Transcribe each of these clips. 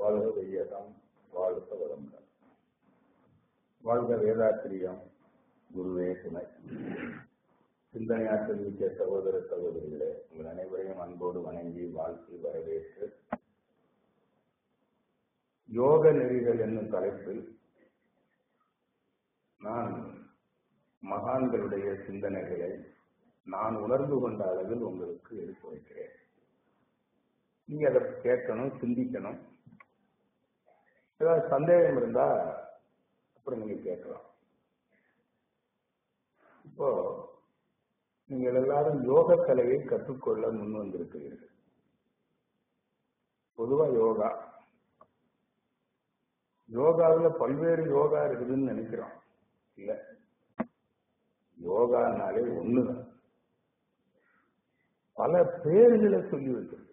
வாழ்க வையகம் வாழ்க வளமுடன் வாழ்க வேதாத்திரியம் குருவே துணை சிந்தனையாற்றல் மிக்க சகோதர சகோதரிகளே உங்கள் அனைவரையும் அன்போடு வணங்கி வாழ்த்தி வரவேற்று யோக நெறிகள் என்னும் தலைப்பில் நான் மகான்களுடைய சிந்தனைகளை நான் உணர்ந்து கொண்ட அளவில் உங்களுக்கு எடுத்து வைக்கிறேன் நீங்க அதை கேட்கணும் சிந்திக்கணும் ஏதாவது சந்தேகம் இருந்தா அப்புறம் நீங்க கேட்கலாம் இப்போ நீங்கள் எல்லாரும் யோக கலையை கற்றுக்கொள்ள முன் வந்திருக்கிறீர்கள் பொதுவா யோகா யோகாவில் பல்வேறு யோகா இருக்குதுன்னு நினைக்கிறோம் இல்ல யோகானாலே ஒண்ணுதான் பல பேர்களை சொல்லி வைக்கிறது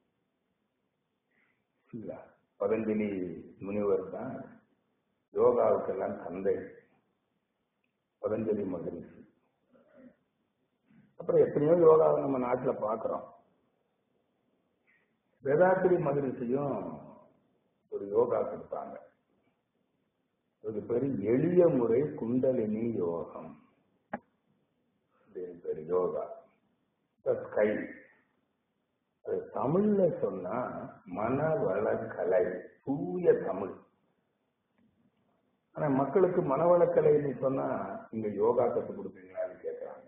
இல்ல பதஞ்சலி முனிவர் தான் யோகாவுக்கெல்லாம் தந்தை பதஞ்சலி மகரிஷி அப்புறம் எத்தனையோ யோகாவை நம்ம நாட்டுல பாக்குறோம் வேதாத்திரி மகரிஷியும் ஒரு யோகா கொடுத்தாங்க அது பேரு எளிய முறை குண்டலினி யோகம் அப்படின்னு பேரு யோகா ஸ்கை அது தமிழ்ல சொன்னா மனவள கலை தூய தமிழ் ஆனா மக்களுக்கு மனவளக்கலைன்னு சொன்னா இங்க யோகா கத்து கொடுப்பீங்களான்னு கேட்கறாங்க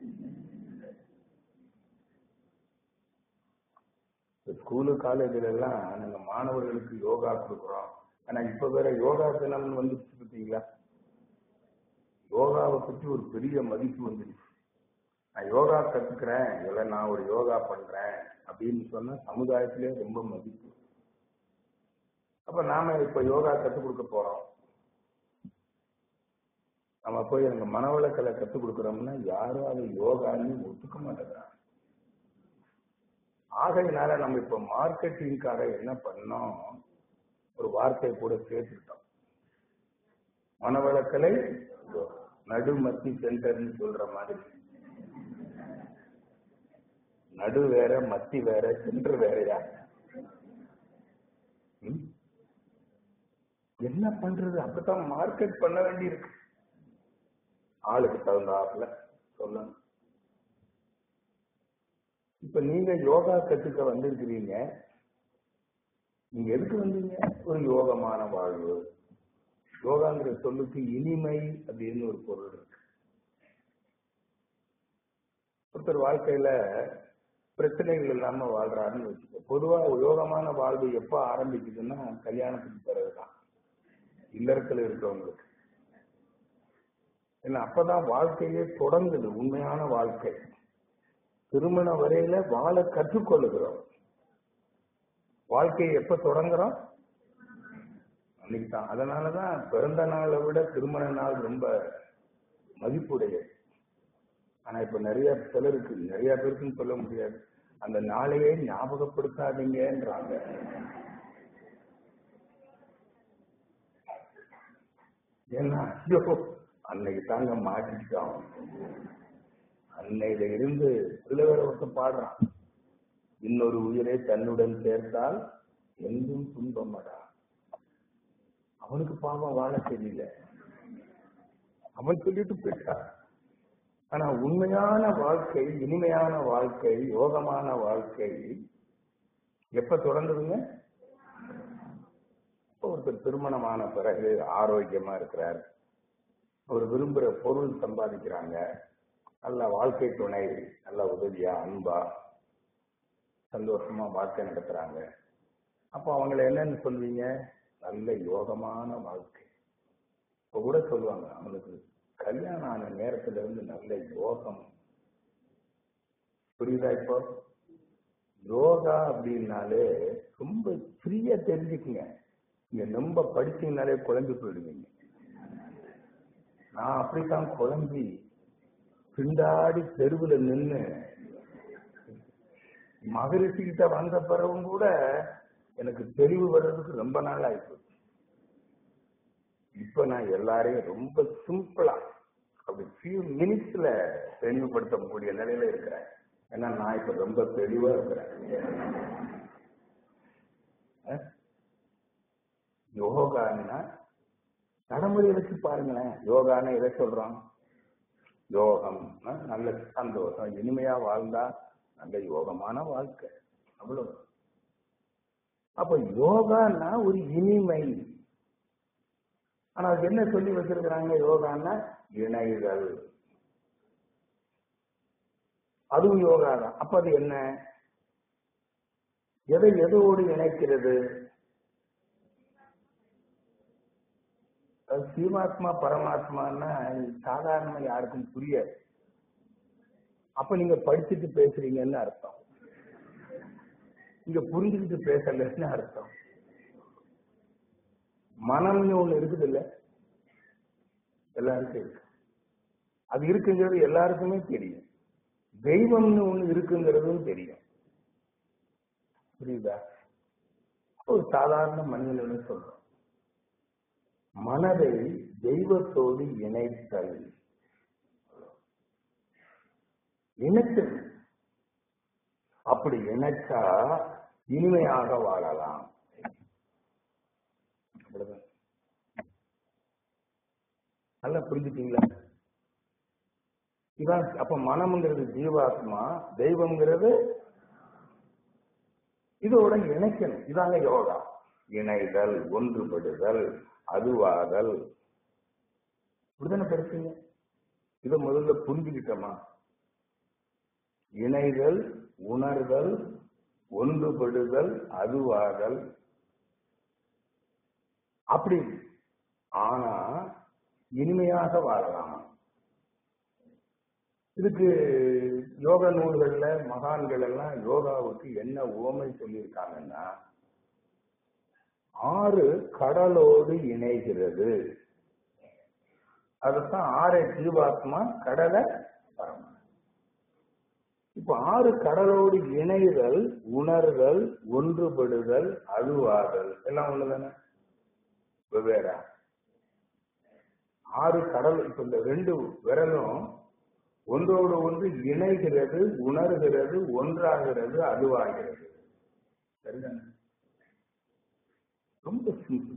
ஸ்கூலு காலேஜ்ல எல்லாம் நாங்க மாணவர்களுக்கு யோகா கொடுக்குறோம் ஆனா இப்ப வேற யோகா தினம் வந்துருச்சு பார்த்தீங்களா யோகாவை பத்தி ஒரு பெரிய மதிப்பு வந்துருச்சு நான் யோகா கத்துக்கிறேன் இல்ல நான் ஒரு யோகா பண்றேன் அப்படின்னு சொன்னா சமுதாயத்திலே ரொம்ப மதிப்பு அப்ப நாம இப்ப யோகா கத்துக் கொடுக்க போறோம் நம்ம போய் எனக்கு மனவளக்கலை கத்துக் கொடுக்குறோம்னா யாரும் அது யோகான்னு ஒத்துக்க மாட்டேங்கிறாங்க ஆகையினால நம்ம இப்ப மார்க்கெட்டிங்காக என்ன பண்ணோம் ஒரு வார்த்தையை கூட சேர்த்துக்கிட்டோம் மனவளக்கலை நடுமத்தி சென்டர்னு சொல்ற மாதிரி நடு வேற மத்தி வேற சென்டர் வேறையா என்ன பண்றது அப்படித்தான் மார்க்கெட் பண்ண வேண்டி இருக்கு ஆளுக்கு தகுந்தாப்புல சொல்லணும் இப்ப நீங்க யோகா கத்துக்க வந்திருக்கிறீங்க நீங்க எதுக்கு வந்தீங்க ஒரு யோகமான வாழ்வு யோகாங்கிற சொல்லுக்கு இனிமை அப்படின்னு ஒரு பொருள் இருக்கு ஒருத்தர் வாழ்க்கையில பிரச்சனைகள் இல்லாம வாழ்றாருன்னு வச்சுக்கோ பொதுவா யோகமான வாழ்வு எப்ப ஆரம்பிக்குதுன்னா கல்யாணத்துக்கு பிறகுதான் இல்லறத்துல இருக்கிறவங்களுக்கு ஏன்னா அப்பதான் வாழ்க்கையே தொடங்குது உண்மையான வாழ்க்கை திருமண வரையில வாழ கற்றுக்கொள்ளுகிறோம் வாழ்க்கையை எப்ப தொடங்குறோம் அன்னைக்கு தான் அதனாலதான் பிறந்த நாளை விட திருமண நாள் ரொம்ப மதிப்புடையது ஆனா இப்ப நிறைய சிலருக்கு நிறைய பேருக்குன்னு சொல்ல முடியாது அந்த நாளையே ஞாபகப்படுத்தாதீங்கன்றாங்க ஏன்னா ஐயோ அன்னைக்கு தாங்க மாட்டிக்கிட்டோம் அன்னையில இருந்து திருவர ஒருத்தன் பாடுறான் இன்னொரு உயிரை தன்னுடன் சேர்த்தால் எங்கும் துன்பமடா அவனுக்கு பாவம் வாழ தெரியல அவன் சொல்லிட்டு போயிட்டான் ஆனா உண்மையான வாழ்க்கை இனிமையான வாழ்க்கை யோகமான வாழ்க்கை எப்ப தொடங்குதுங்க ஒருத்தர் திருமணமான பிறகு ஆரோக்கியமா இருக்கிறார் அவர் விரும்புற பொருள் சம்பாதிக்கிறாங்க நல்ல வாழ்க்கை துணை நல்ல உதவியா அன்பா சந்தோஷமா வாழ்க்கை நடத்துறாங்க அப்போ அவங்கள என்னன்னு சொல்வீங்க நல்ல யோகமான வாழ்க்கை இப்ப கூட சொல்லுவாங்க அவனுக்கு கல்யாணம் ஆன நேரத்துல இருந்து நல்ல யோகம் புரியுதா இப்போ யோகா அப்படின்னாலே ரொம்ப ஃப்ரீயா தெரிஞ்சுக்குங்க நீங்க ரொம்ப படிச்சீங்கனாலே குழம்பி போயிடுவீங்க நான் அப்படித்தான் குழம்பி பிண்டாடி தெருவுல நின்னு மகரிஷி கிட்ட வந்த பிறகும் கூட எனக்கு தெளிவு வர்றதுக்கு ரொம்ப நாள் ஆயிப்போச்சு இப்ப நான் எல்லாரையும் ரொம்ப சிம்பிளா அப்படி ஃபியூ மினிட்ஸ்ல தெளிவுபடுத்தக்கூடிய நிலையில இருக்கிறேன் ஏன்னா நான் இப்ப ரொம்ப தெளிவா இருக்கிறேன் யோகான்னா நடைமுறையை வச்சு பாருங்களேன் யோகான்னு எதை சொல்றோம் யோகம் நல்ல சந்தோஷம் இனிமையா வாழ்ந்தா நல்ல யோகமான வாழ்க்கை அவ்வளவு அப்ப யோகான்னா ஒரு இனிமை ஆனா அதுக்கு என்ன சொல்லி வச்சிருக்கிறாங்க யோகான்னா இணைகள் அதுவும் யோகா தான் அப்ப அது என்ன எதை எதோடு இணைக்கிறது அது ஜீவாத்மா பரமாத்மான்னா சாதாரண யாருக்கும் புரியாது அப்ப நீங்க படிச்சுட்டு பேசுறீங்கன்னு அர்த்தம் இங்க புரிஞ்சுக்கிட்டு பேசலன்னு அர்த்தம் மனம்னு ஒண்ணு இருக்குது இல்ல எல்லாருக்கும் இருக்கு அது இருக்குங்கிறது எல்லாருக்குமே தெரியும் தெய்வம்னு ஒண்ணு இருக்குங்கிறதும் தெரியும் புரியுதா ஒரு சாதாரண மனிதன் சொல்றோம் மனதை தெய்வத்தோடு இணைத்தல் இணைத்தல் அப்படி இணைச்சா இனிமையாக வாழலாம் அப்படிதான் நல்லா புரிஞ்சுட்டீங்களா இதான் அப்ப மனம்ங்கிறது ஜீவாத்மா தெய்வம்ங்கிறது இதோட இணைக்கணும் இதாங்க யோகா இணைதல் ஒன்றுபடுதல் அதுவாதல் இப்படிதானே படிச்சீங்க இதை முதல்ல புரிஞ்சுக்கிட்டோமா இணைதல் உணர்தல் ஒன்றுபடுதல் அதுவாதல் அப்படி ஆனா இனிமையாக வாழலாம் இதுக்கு யோக நூல்கள்ல மகான்கள் எல்லாம் யோகாவுக்கு என்ன ஓமை சொல்லியிருக்காங்கன்னா ஆறு கடலோடு இணைகிறது அதுதான் ஆறை ஜீவாத்மா கடலை பரம இப்ப ஆறு கடலோடு இணைதல் உணர்தல் ஒன்றுபடுதல் அழுவாதல் எல்லாம் ஒண்ணுதானே வெவ்வேறா ஆறு கடல் இப்ப இந்த ரெண்டு விரலும் ஒன்றோடு ஒன்று இணைகிறது உணர்கிறது ஒன்றாகிறது அதுவாகிறது சரிதானே ரொம்ப சிம்பிள்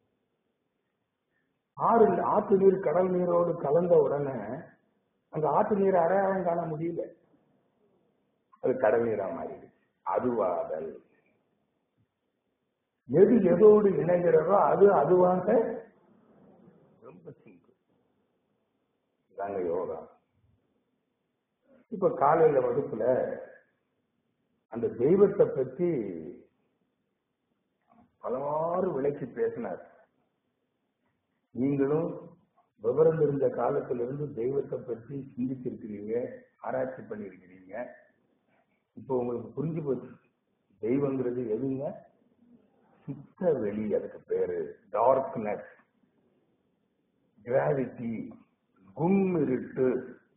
ஆறு ஆற்று நீர் கடல் நீரோடு கலந்த உடனே அந்த ஆற்று நீரை அடையாளம் காண முடியல அது கடல் நீரா மாறிடுச்சு அதுவாதல் எது எதோடு இணைகிறதோ அது அதுவாக ரொம்ப சிம்பிள் இதாங்க யோகா இப்ப காலையில வகுப்புல அந்த தெய்வத்தை பற்றி பலவாறு விளக்கி பேசினார் நீங்களும் விவரம் தெரிஞ்ச காலத்திலிருந்து தெய்வத்தை பற்றி சிந்திச்சிருக்கிறீங்க ஆராய்ச்சி பண்ணியிருக்கிறீங்க இப்போ உங்களுக்கு புரிஞ்சு போச்சு தெய்வங்கிறது எதுங்க சித்த வெளி அதுக்கு பேரு டார்க்னஸ் கிராவிட்டி கும் இருட்டு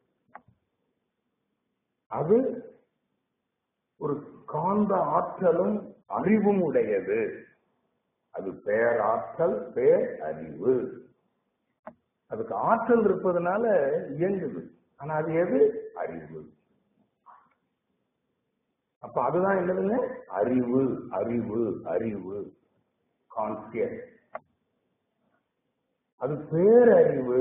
அது ஒரு காந்த ஆற்றலும் அறிவும் உடையது அது பேராற்றல் பேர் அறிவு அதுக்கு ஆற்றல் இருப்பதனால இயங்குது ஆனா அது எது அறிவு அப்ப அதுதான் என்னதுங்க அறிவு அறிவு அறிவு கான்சியஸ் அது பேரறிவு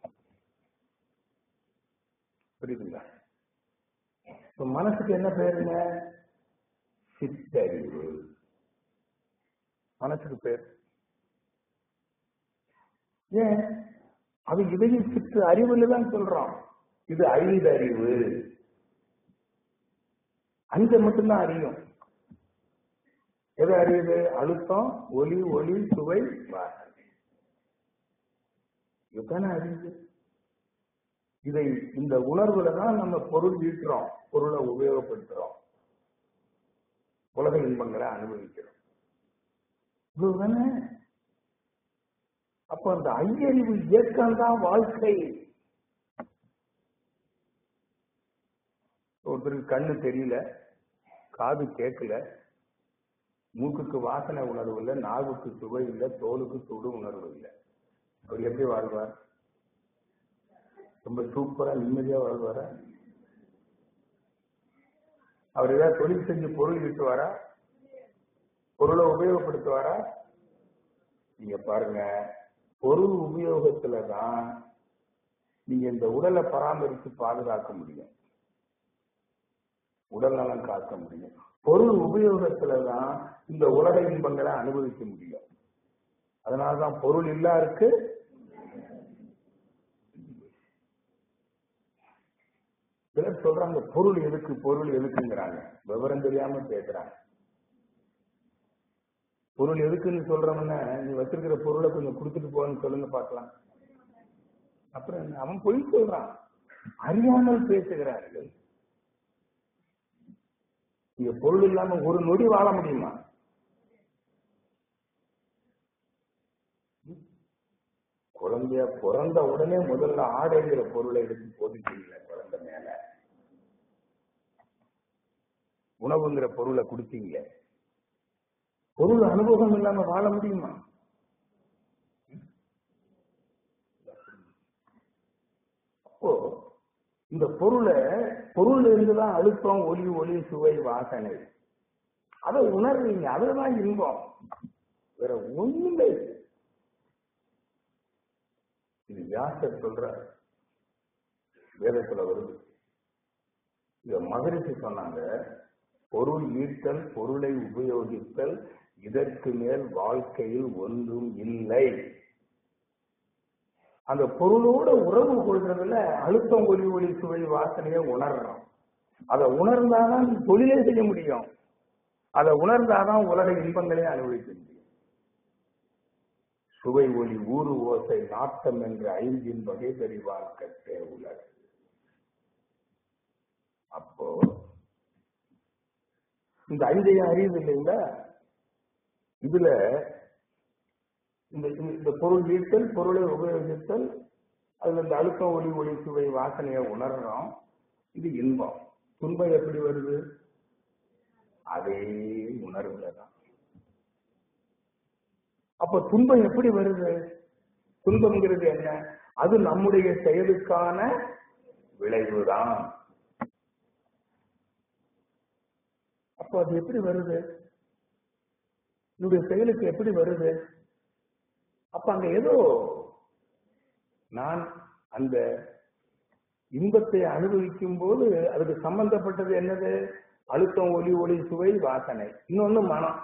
புரியுதுங்களா இப்ப மனசுக்கு என்ன பேருங்க சித்தறிவு மனசுக்கு பேர் ஏன் அது இதையும் சித்து அறிவுன்னு தான் சொல்றோம் இது ஐந்தறிவு அஞ்ச மட்டும்தான் அறியும் எது அறியுது அழுத்தம் ஒலி ஒளி சுவை வாசனை இதுதானே அறியுது இதை இந்த உணர்வுல தான் நம்ம பொருள் ஈட்டுறோம் பொருளை உபயோகப்படுத்துறோம் உலக இன்பங்களை அனுபவிக்கிறோம் இதுதானே அப்ப அந்த ஐயறிவு இயக்கம் தான் வாழ்க்கை ஒருத்தருக்கு கண்ணு தெரியல காது கேட்கல மூக்குக்கு வாசனை உணர்வு இல்லை நாவுக்கு சுவை இல்லை தோலுக்கு சுடு உணர்வு இல்லை அவர் எப்படி வாழ்வார் ரொம்ப சூப்பரா நிம்மதியா வாழ்வாரா அவர் ஏதாவது தொழில் செஞ்சு பொருள் ஈட்டுவாரா பொருளை உபயோகப்படுத்துவாரா நீங்க பாருங்க பொருள் உபயோகத்துல தான் நீங்க இந்த உடலை பராமரித்து பாதுகாக்க முடியும் உடல் நலம் காக்க முடியும் பொருள் உபயோகத்துல தான் இந்த உலக இன்பங்களை அனுபவிக்க முடியும் அதனாலதான் பொருள் இல்லாருக்கு சிலர் சொல்றாங்க பொருள் எதுக்கு பொருள் எதுக்குங்கிறாங்க விவரம் தெரியாம பேசுறாங்க பொருள் எதுக்குன்னு சொல்றவன நீ வச்சிருக்கிற பொருளை கொஞ்சம் கொடுத்துட்டு போன்னு சொல்லுங்க பார்க்கலாம் அப்புறம் என்ன? அவன் பொய் சொல்றான் அறியாமல் பேசுகிறார்கள் இங்க பொருள் இல்லாம ஒரு நொடி வாழ முடியுமா குழந்தைய பிறந்த உடனே முதல்ல ஆடைங்கிற பொருளை எடுத்து போட்டுட்டீங்களே குழந்தை மேல உணவுங்கிற பொருளை கொடுத்தீங்களே பொருள் அனுபவம் இல்லாம வாழ முடியுமா அப்போ இந்த பொருளை பொருள் இருந்துதான் அழுத்தம் ஒளி ஒளி சுவை வாசனை அதை உணர்வீங்க அதுதான் இன்பம் வேற ஒண்ணுமே இல்லை. இது வியாசர் சொல்ற வேதத்துல வருது இத மகரிஷி சொன்னாங்க பொருள் ஈட்டல் பொருளை உபயோகித்தல் இதற்கு மேல் வாழ்க்கையில் ஒன்றும் இல்லை அந்த பொருளோட உறவு கொள்றதுல அழுத்தம் ஒளி ஒளி சுவை வாசனையை உணர்றோம் அதை உணர்ந்தாதான் தொழிலே செய்ய முடியும் அதை உணர்ந்தாதான் உலக இன்பங்களே அனுபவிக்க முடியும் சுவை ஒளி ஊறு ஓசை நாட்டம் என்ற ஐந்தின் வகை தெரிவார் கட்டே உலகு அப்போ இந்த ஐந்தையும் அறியுது இல்லைங்களா இதுல இந்த இந்த- இந்த பொருள் ஈட்டல் பொருளை உபயோகித்தல் அதுல இந்த அழுத்தம் ஒளி ஒளி சுவை வாசனையை உணர்றோம் இது இன்பம் துன்பம் எப்படி வருது அதே உணர்வுல தான் அப்ப துன்பம் எப்படி வருது துன்பம்ங்கிறது என்ன அது நம்முடைய செயலுக்கான விளைவுதான் அப்போ அது எப்படி வருது என்னுடைய செயலுக்கு எப்படி வருது அப்ப அங்க ஏதோ நான் அந்த இன்பத்தை அனுபவிக்கும் போது அதுக்கு சம்பந்தப்பட்டது என்னது அழுத்தம் ஒளி ஒளி சுவை வாசனை இன்னொன்னு மனம்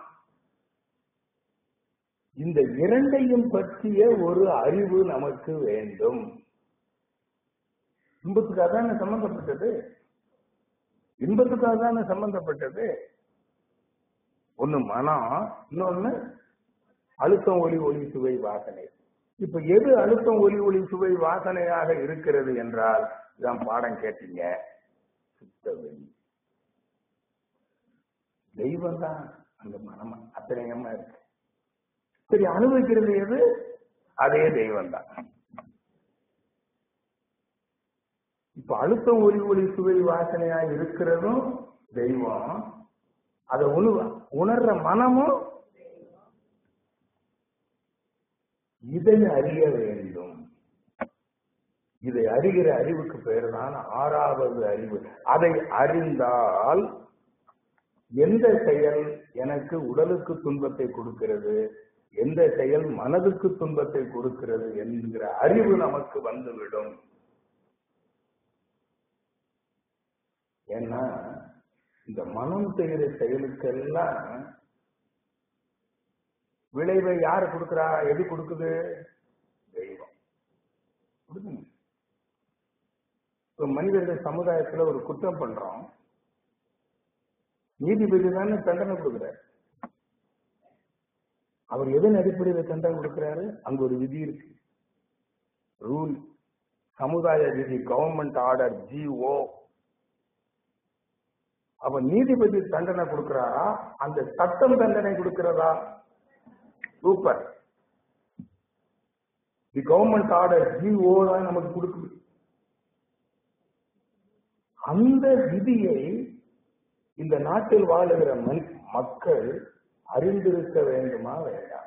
இந்த இரண்டையும் பற்றிய ஒரு அறிவு நமக்கு வேண்டும் இன்பத்துக்காக தானே சம்பந்தப்பட்டது இன்பத்துக்காக தானே சம்பந்தப்பட்டது ஒண்ணு மனம் இன்னொன்னு அழுத்தம் ஒளி ஒளி சுவை வாசனை இப்ப எது அழுத்தம் ஒளி ஒளி சுவை வாசனையாக இருக்கிறது என்றால் இதான் பாடம் கேட்டீங்க சுத்தவெளி தெய்வம் தான் அந்த மனம் அத்தனையமா இருக்கு சரி அனுபவிக்கிறது எது அதே தெய்வம் தான் இப்ப அழுத்தம் ஒளி ஒளி சுவை வாசனையா இருக்கிறதும் தெய்வம் அதை உணு உணர்ற மனமும் இதை அறிய வேண்டும் இதை அறிகிற அறிவுக்கு பேர் தான் ஆறாவது அறிவு அதை அறிந்தால் எந்த செயல் எனக்கு உடலுக்கு துன்பத்தை கொடுக்கிறது எந்த செயல் மனதுக்கு துன்பத்தை கொடுக்கிறது என்கிற அறிவு நமக்கு வந்துவிடும் ஏன்னா இந்த மனம் செய்கிற செயலுக்கெல்லாம் விளைவை யாரு கொடுக்கிறா எது கொடுக்குது தெய்வம் கொடுக்குங்க இப்ப மனிதர்கள் சமுதாயத்துல ஒரு குற்றம் பண்றோம் நீதிபதி தானே தண்டனை கொடுக்கிறார் அவர் எதன் அடிப்படையில் தண்டனை கொடுக்கிறாரு அங்க ஒரு விதி இருக்கு ரூல் சமுதாய விதி கவர்மெண்ட் ஆர்டர் ஜிஓ அப்ப நீதிபதி தண்டனை கொடுக்கிறாரா அந்த சட்டம் தண்டனை கொடுக்கிறதா super the government order GO தான் நமக்கு கொடுக்குது அந்த விதியை இந்த நாட்டில் வாழுகிற மனி- மக்கள் அறிந்திருக்க வேண்டுமா வேண்டாம்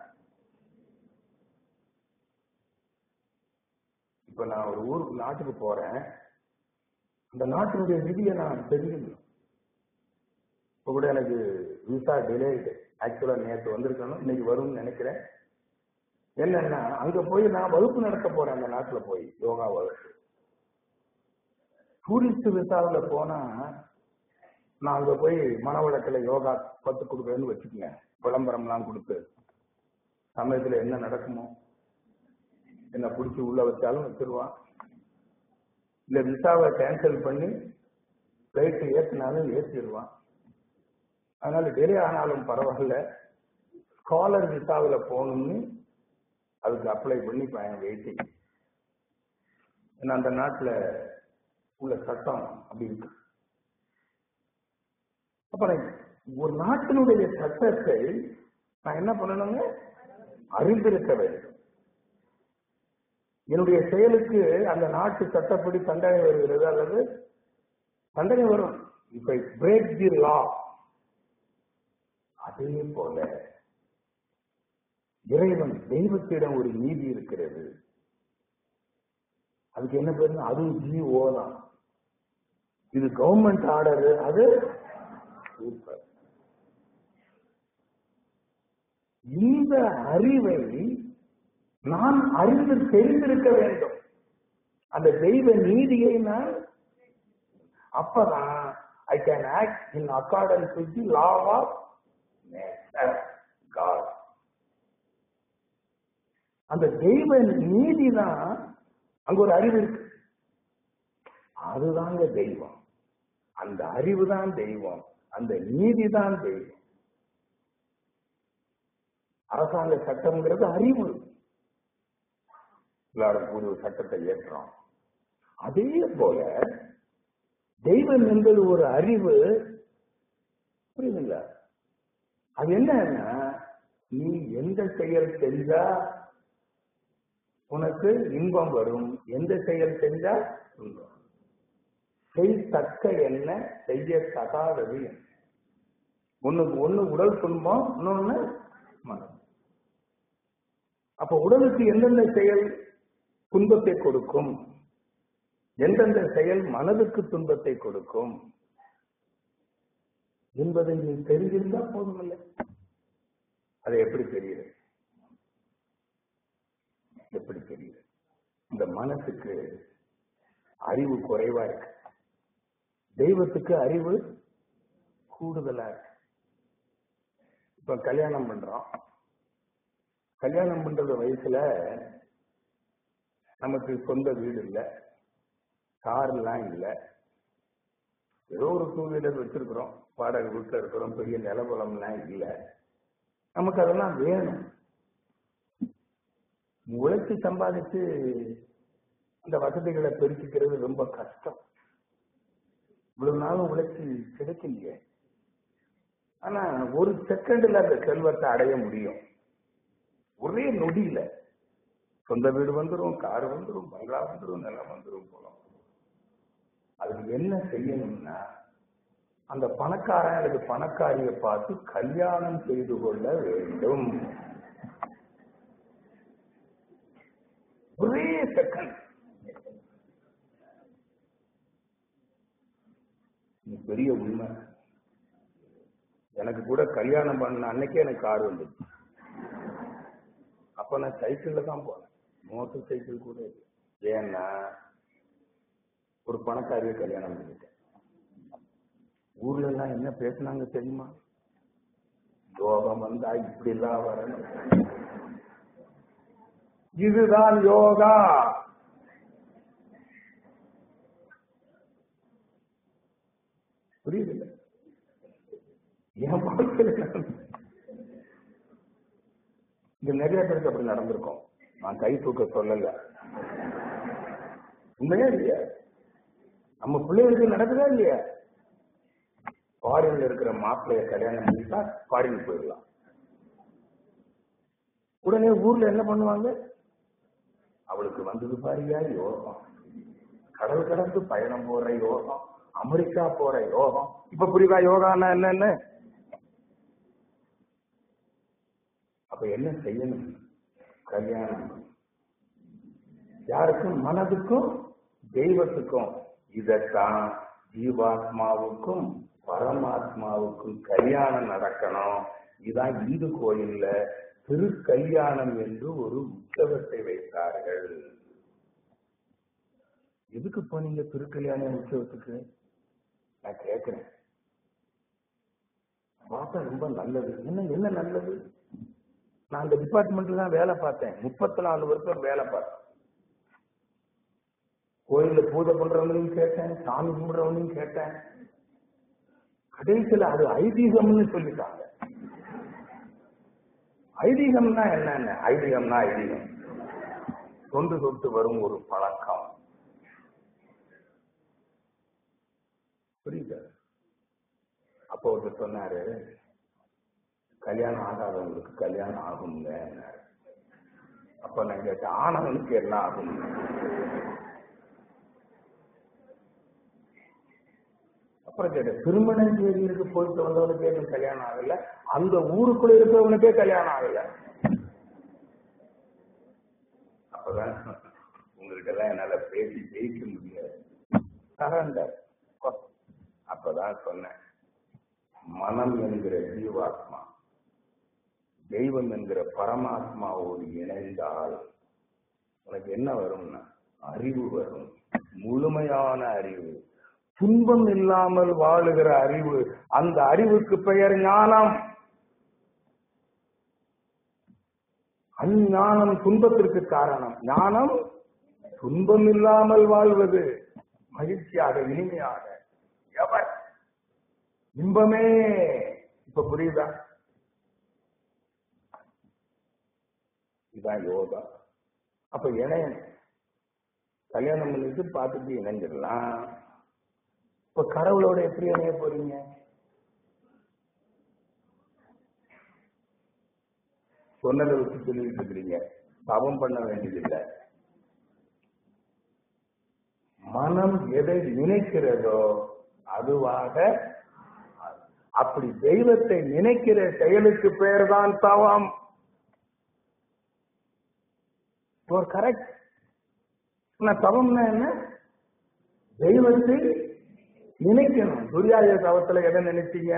இப்ப நான் ஒரு ஊருக்கு நாட்டுக்கு போறேன் அந்த நாட்டினுடைய விதியை நான் தெரிஞ்சுக்கணும் இப்ப கூட எனக்கு விசா டிலேடு ஆக்சுவலா நேற்று வந்திருக்கணும் இன்னைக்கு வரும்னு நினைக்கிறேன் என்னன்னா அங்க போய் நான் வகுப்பு நடத்த போறேன் அந்த நாட்டுல போய் யோகா வகுப்பு டூரிஸ்ட் விசாவுல போனா நான் அங்க போய் மனவளத்துல யோகா கத்து கொடுக்குறேன்னு வச்சுக்கோங்க விளம்பரம்லாம் கொடுத்து சமயத்துல என்ன நடக்குமோ என்ன பிடிச்சி உள்ள வச்சாலும் வச்சிருவான் இல்ல விசாவை கேன்சல் பண்ணி பிளைட் ஏற்றினாலும் ஏற்றிடுவான் அதனால டிலே ஆனாலும் பரவாயில்ல ஸ்காலர் விசாவில் போகணும்னு அதுக்கு அப்ளை பண்ணி பையன் வெயிட்டிங் ஏன்னா அந்த நாட்டில் உள்ள சட்டம் அப்படி இருக்கு அப்புறம் ஒரு நாட்டினுடைய சட்டத்தை நான் என்ன பண்ணணுங்க அறிந்திருக்க வேண்டும் என்னுடைய செயலுக்கு அந்த நாட்டு சட்டப்படி தண்டனை வருகிறது அல்லது தண்டனை வரும் இப்ப பிரேக் தி லா அதே போல இறைவன் தெய்வத்திடம் ஒரு நீதி இருக்கிறது அதுக்கு என்ன பேரு அதுவும் ஜிஓ தான் இது கவர்மெண்ட் ஆர்டர் அது சூப்பர் இந்த அறிவை நான் அறிந்து தெரிந்திருக்க வேண்டும் அந்த தெய்வ நீதியை நான் அப்பதான் I can act in accordance with the law of God அந்த தெய்வ நீதி தான் அங்க ஒரு அறிவு இருக்கு அதுதாங்க தெய்வம் அந்த அறிவு தான் தெய்வம் அந்த நீதி தான் தெய்வம் அரசாங்க சட்டம்ங்கிறது அறிவு எல்லாரும் கூடி ஒரு சட்டத்தை ஏற்றுறோம் அதே போல தெய்வம் என்பது ஒரு அறிவு புரியுதுங்களா அது என்னன்னா நீ எந்த செயல் செஞ்சா உனக்கு இன்பம் வரும் எந்த செயல் செஞ்சா துன்பம் செய்தக்க என்ன செய்ய தகாதது என்ன ஒண்ணுக்கு ஒண்ணு உடல் துன்பம் இன்னொன்னு மனம் அப்ப உடலுக்கு எந்தெந்த செயல் துன்பத்தை கொடுக்கும் எந்தெந்த செயல் மனதுக்கு துன்பத்தை கொடுக்கும் என்பதை நீ தெரிஞ்சிருந்தா போதுமில்லை அதை எப்படி தெரியுது எப்படி தெரியுது இந்த மனசுக்கு அறிவு குறைவா இருக்கு தெய்வத்துக்கு அறிவு கூடுதலா இருக்கு இப்ப கல்யாணம் பண்றோம் கல்யாணம் பண்றது வயசுல நமக்கு சொந்த வீடு இல்ல கார் எல்லாம் இல்ல ஏதோ ஒரு டூ வீலர் வச்சிருக்கிறோம் வாடகை வீட்டுல இருக்கிறோம் பெரிய நிலபலம் எல்லாம் இல்ல நமக்கு அதெல்லாம் வேணும் உழைச்சி சம்பாதிச்சு இந்த வசதிகளை பெருக்கிக்கிறது ரொம்ப கஷ்டம் இவ்வளவு நாளும் உழைச்சி கிடைக்கலையே ஆனா ஒரு செகண்ட்ல அந்த செல்வத்தை அடைய முடியும் ஒரே நொடியில சொந்த வீடு வந்துடும் கார் வந்துடும் பங்களா வந்துடும் நிலம் வந்துடும் போலாம் அதுக்கு என்ன செய்யணும்னா அந்த பணக்காரன் அல்லது பணக்காரியை பார்த்து கல்யாணம் செய்து கொள்ள வேண்டும் ஒரே செகண்ட் இது பெரிய உண்மை எனக்கு கூட கல்யாணம் பண்ண அன்னைக்கே எனக்கு கார் வந்துச்சு அப்ப நான் சைக்கிள்ல தான் போனேன் மோட்டர் சைக்கிள் கூட இல்லை ஏன்னா ஒரு பணக்காரியை கல்யாணம் பண்ணிட்டேன் ஊர்ல எல்லாம் என்ன பேசுனாங்க தெரியுமா யோகம் வந்தா இப்படி எல்லாம் வரணும் இதுதான் யோகா புரியுதுல்ல என் வாழ்க்கையில நடந்து- இங்க நிறைய பேருக்கு அப்படி நடந்திருக்கும் நான் கை தூக்க சொல்லல உண்மையா இல்லையா நம்ம பிள்ளைகளுக்கு நடக்குதா இல்லையா ஃபாரின்ல இருக்கிற மாப்பிள்ளைய கல்யாணம் பண்ணிட்டா ஃபாரின் போயிடலாம் உடனே ஊர்ல என்ன பண்ணுவாங்க அவளுக்கு வந்தது பாரியா யோகம் கடல் கடந்து பயணம் போற யோகம் அமெரிக்கா போற யோகம் இப்ப புரியுதா யோகான்னா என்னன்னு அப்ப என்ன செய்யணும் கல்யாணம் யாருக்கும் மனதுக்கும் தெய்வத்துக்கும் இதத்தான் ஜீவாத்மாவுக்கும் பரமாத்மாவுக்கும் கல்யாணம் நடக்கணும் இதான் இந்து கோயில்ல திருக்கல்யாணம் என்று ஒரு உற்சவத்தை வைத்தார்கள் எதுக்கு போனீங்க திருக்கல்யாண உற்சவத்துக்கு நான் கேட்கிறேன் பார்த்தா ரொம்ப நல்லது என்ன என்ன நல்லது நான் அந்த டிபார்ட்மெண்ட்ல தான் வேலை பார்த்தேன் முப்பத்தி நாலு வருஷம் வேலை பார்த்தேன் கோயில்ல பூஜை பண்றவங்களையும் கேட்டேன் சாமி கும்பிடுறவங்களையும் கேட்டேன் கடைசியில் அது ஐதீகம்னு சொல்லிட்டாங்க ஐதீகம்னா என்னன்னு ஐதீகம்னா ஐதீகம் தொன்று தொட்டு வரும் ஒரு பழக்கம் புரியுது அப்போ ஒருத்தர் சொன்னாரு கல்யாணம் ஆகாதவங்களுக்கு கல்யாணம் ஆகுங்க அப்ப நான் கேட்டேன் ஆனவனுக்கு என்ன ஆகும் அப்புறம் கேட்டேன் திருமணஞ்சேரியிற்கு போயிட்டு வந்தவனுக்கே இன்னும் கல்யாணம் ஆகல அந்த ஊருக்குள்ள இருக்கிறவனுக்கே கல்யாணம் ஆகல அப்பதான் உங்ககிட்ட எல்லாம் என்னால பேசி ஜெயிக்க முடியாது சரண்டர் அப்பதான் சொன்னேன் மனம் என்கிற ஜீவாத்மா தெய்வம் என்கிற பரமாத்மாவோடு இணைந்தால் உனக்கு என்ன வரும்னா அறிவு வரும் முழுமையான அறிவு துன்பம் இல்லாமல் வாழுகிற அறிவு அந்த அறிவுக்கு பெயர் ஞானம் அஞ்ஞானம் துன்பத்திற்கு காரணம் ஞானம் துன்பம் இல்லாமல் வாழ்வது மகிழ்ச்சியாக இனிமையாக எவர் இன்பமே இப்ப புரியுதா இதான் யோகா அப்ப இணையணும் கல்யாணம் பண்ணிட்டு பார்த்துட்டு இணைஞ்சிடலாம் இப்ப கடவுளோட எப்படி இணைய போறீங்க சொன்னதை வச்சு சொல்லிட்டு இருக்கிறீங்க தவம் பண்ண வேண்டியதில்லை மனம் எதை நினைக்கிறதோ அதுவாக அப்படி தெய்வத்தை நினைக்கிற செயலுக்கு பெயர் தான் தவம் கரெக்ட் தவம்னா என்ன தெய்வத்தை நினைக்கணும் துரியாய தவத்துல எதை நினைச்சீங்க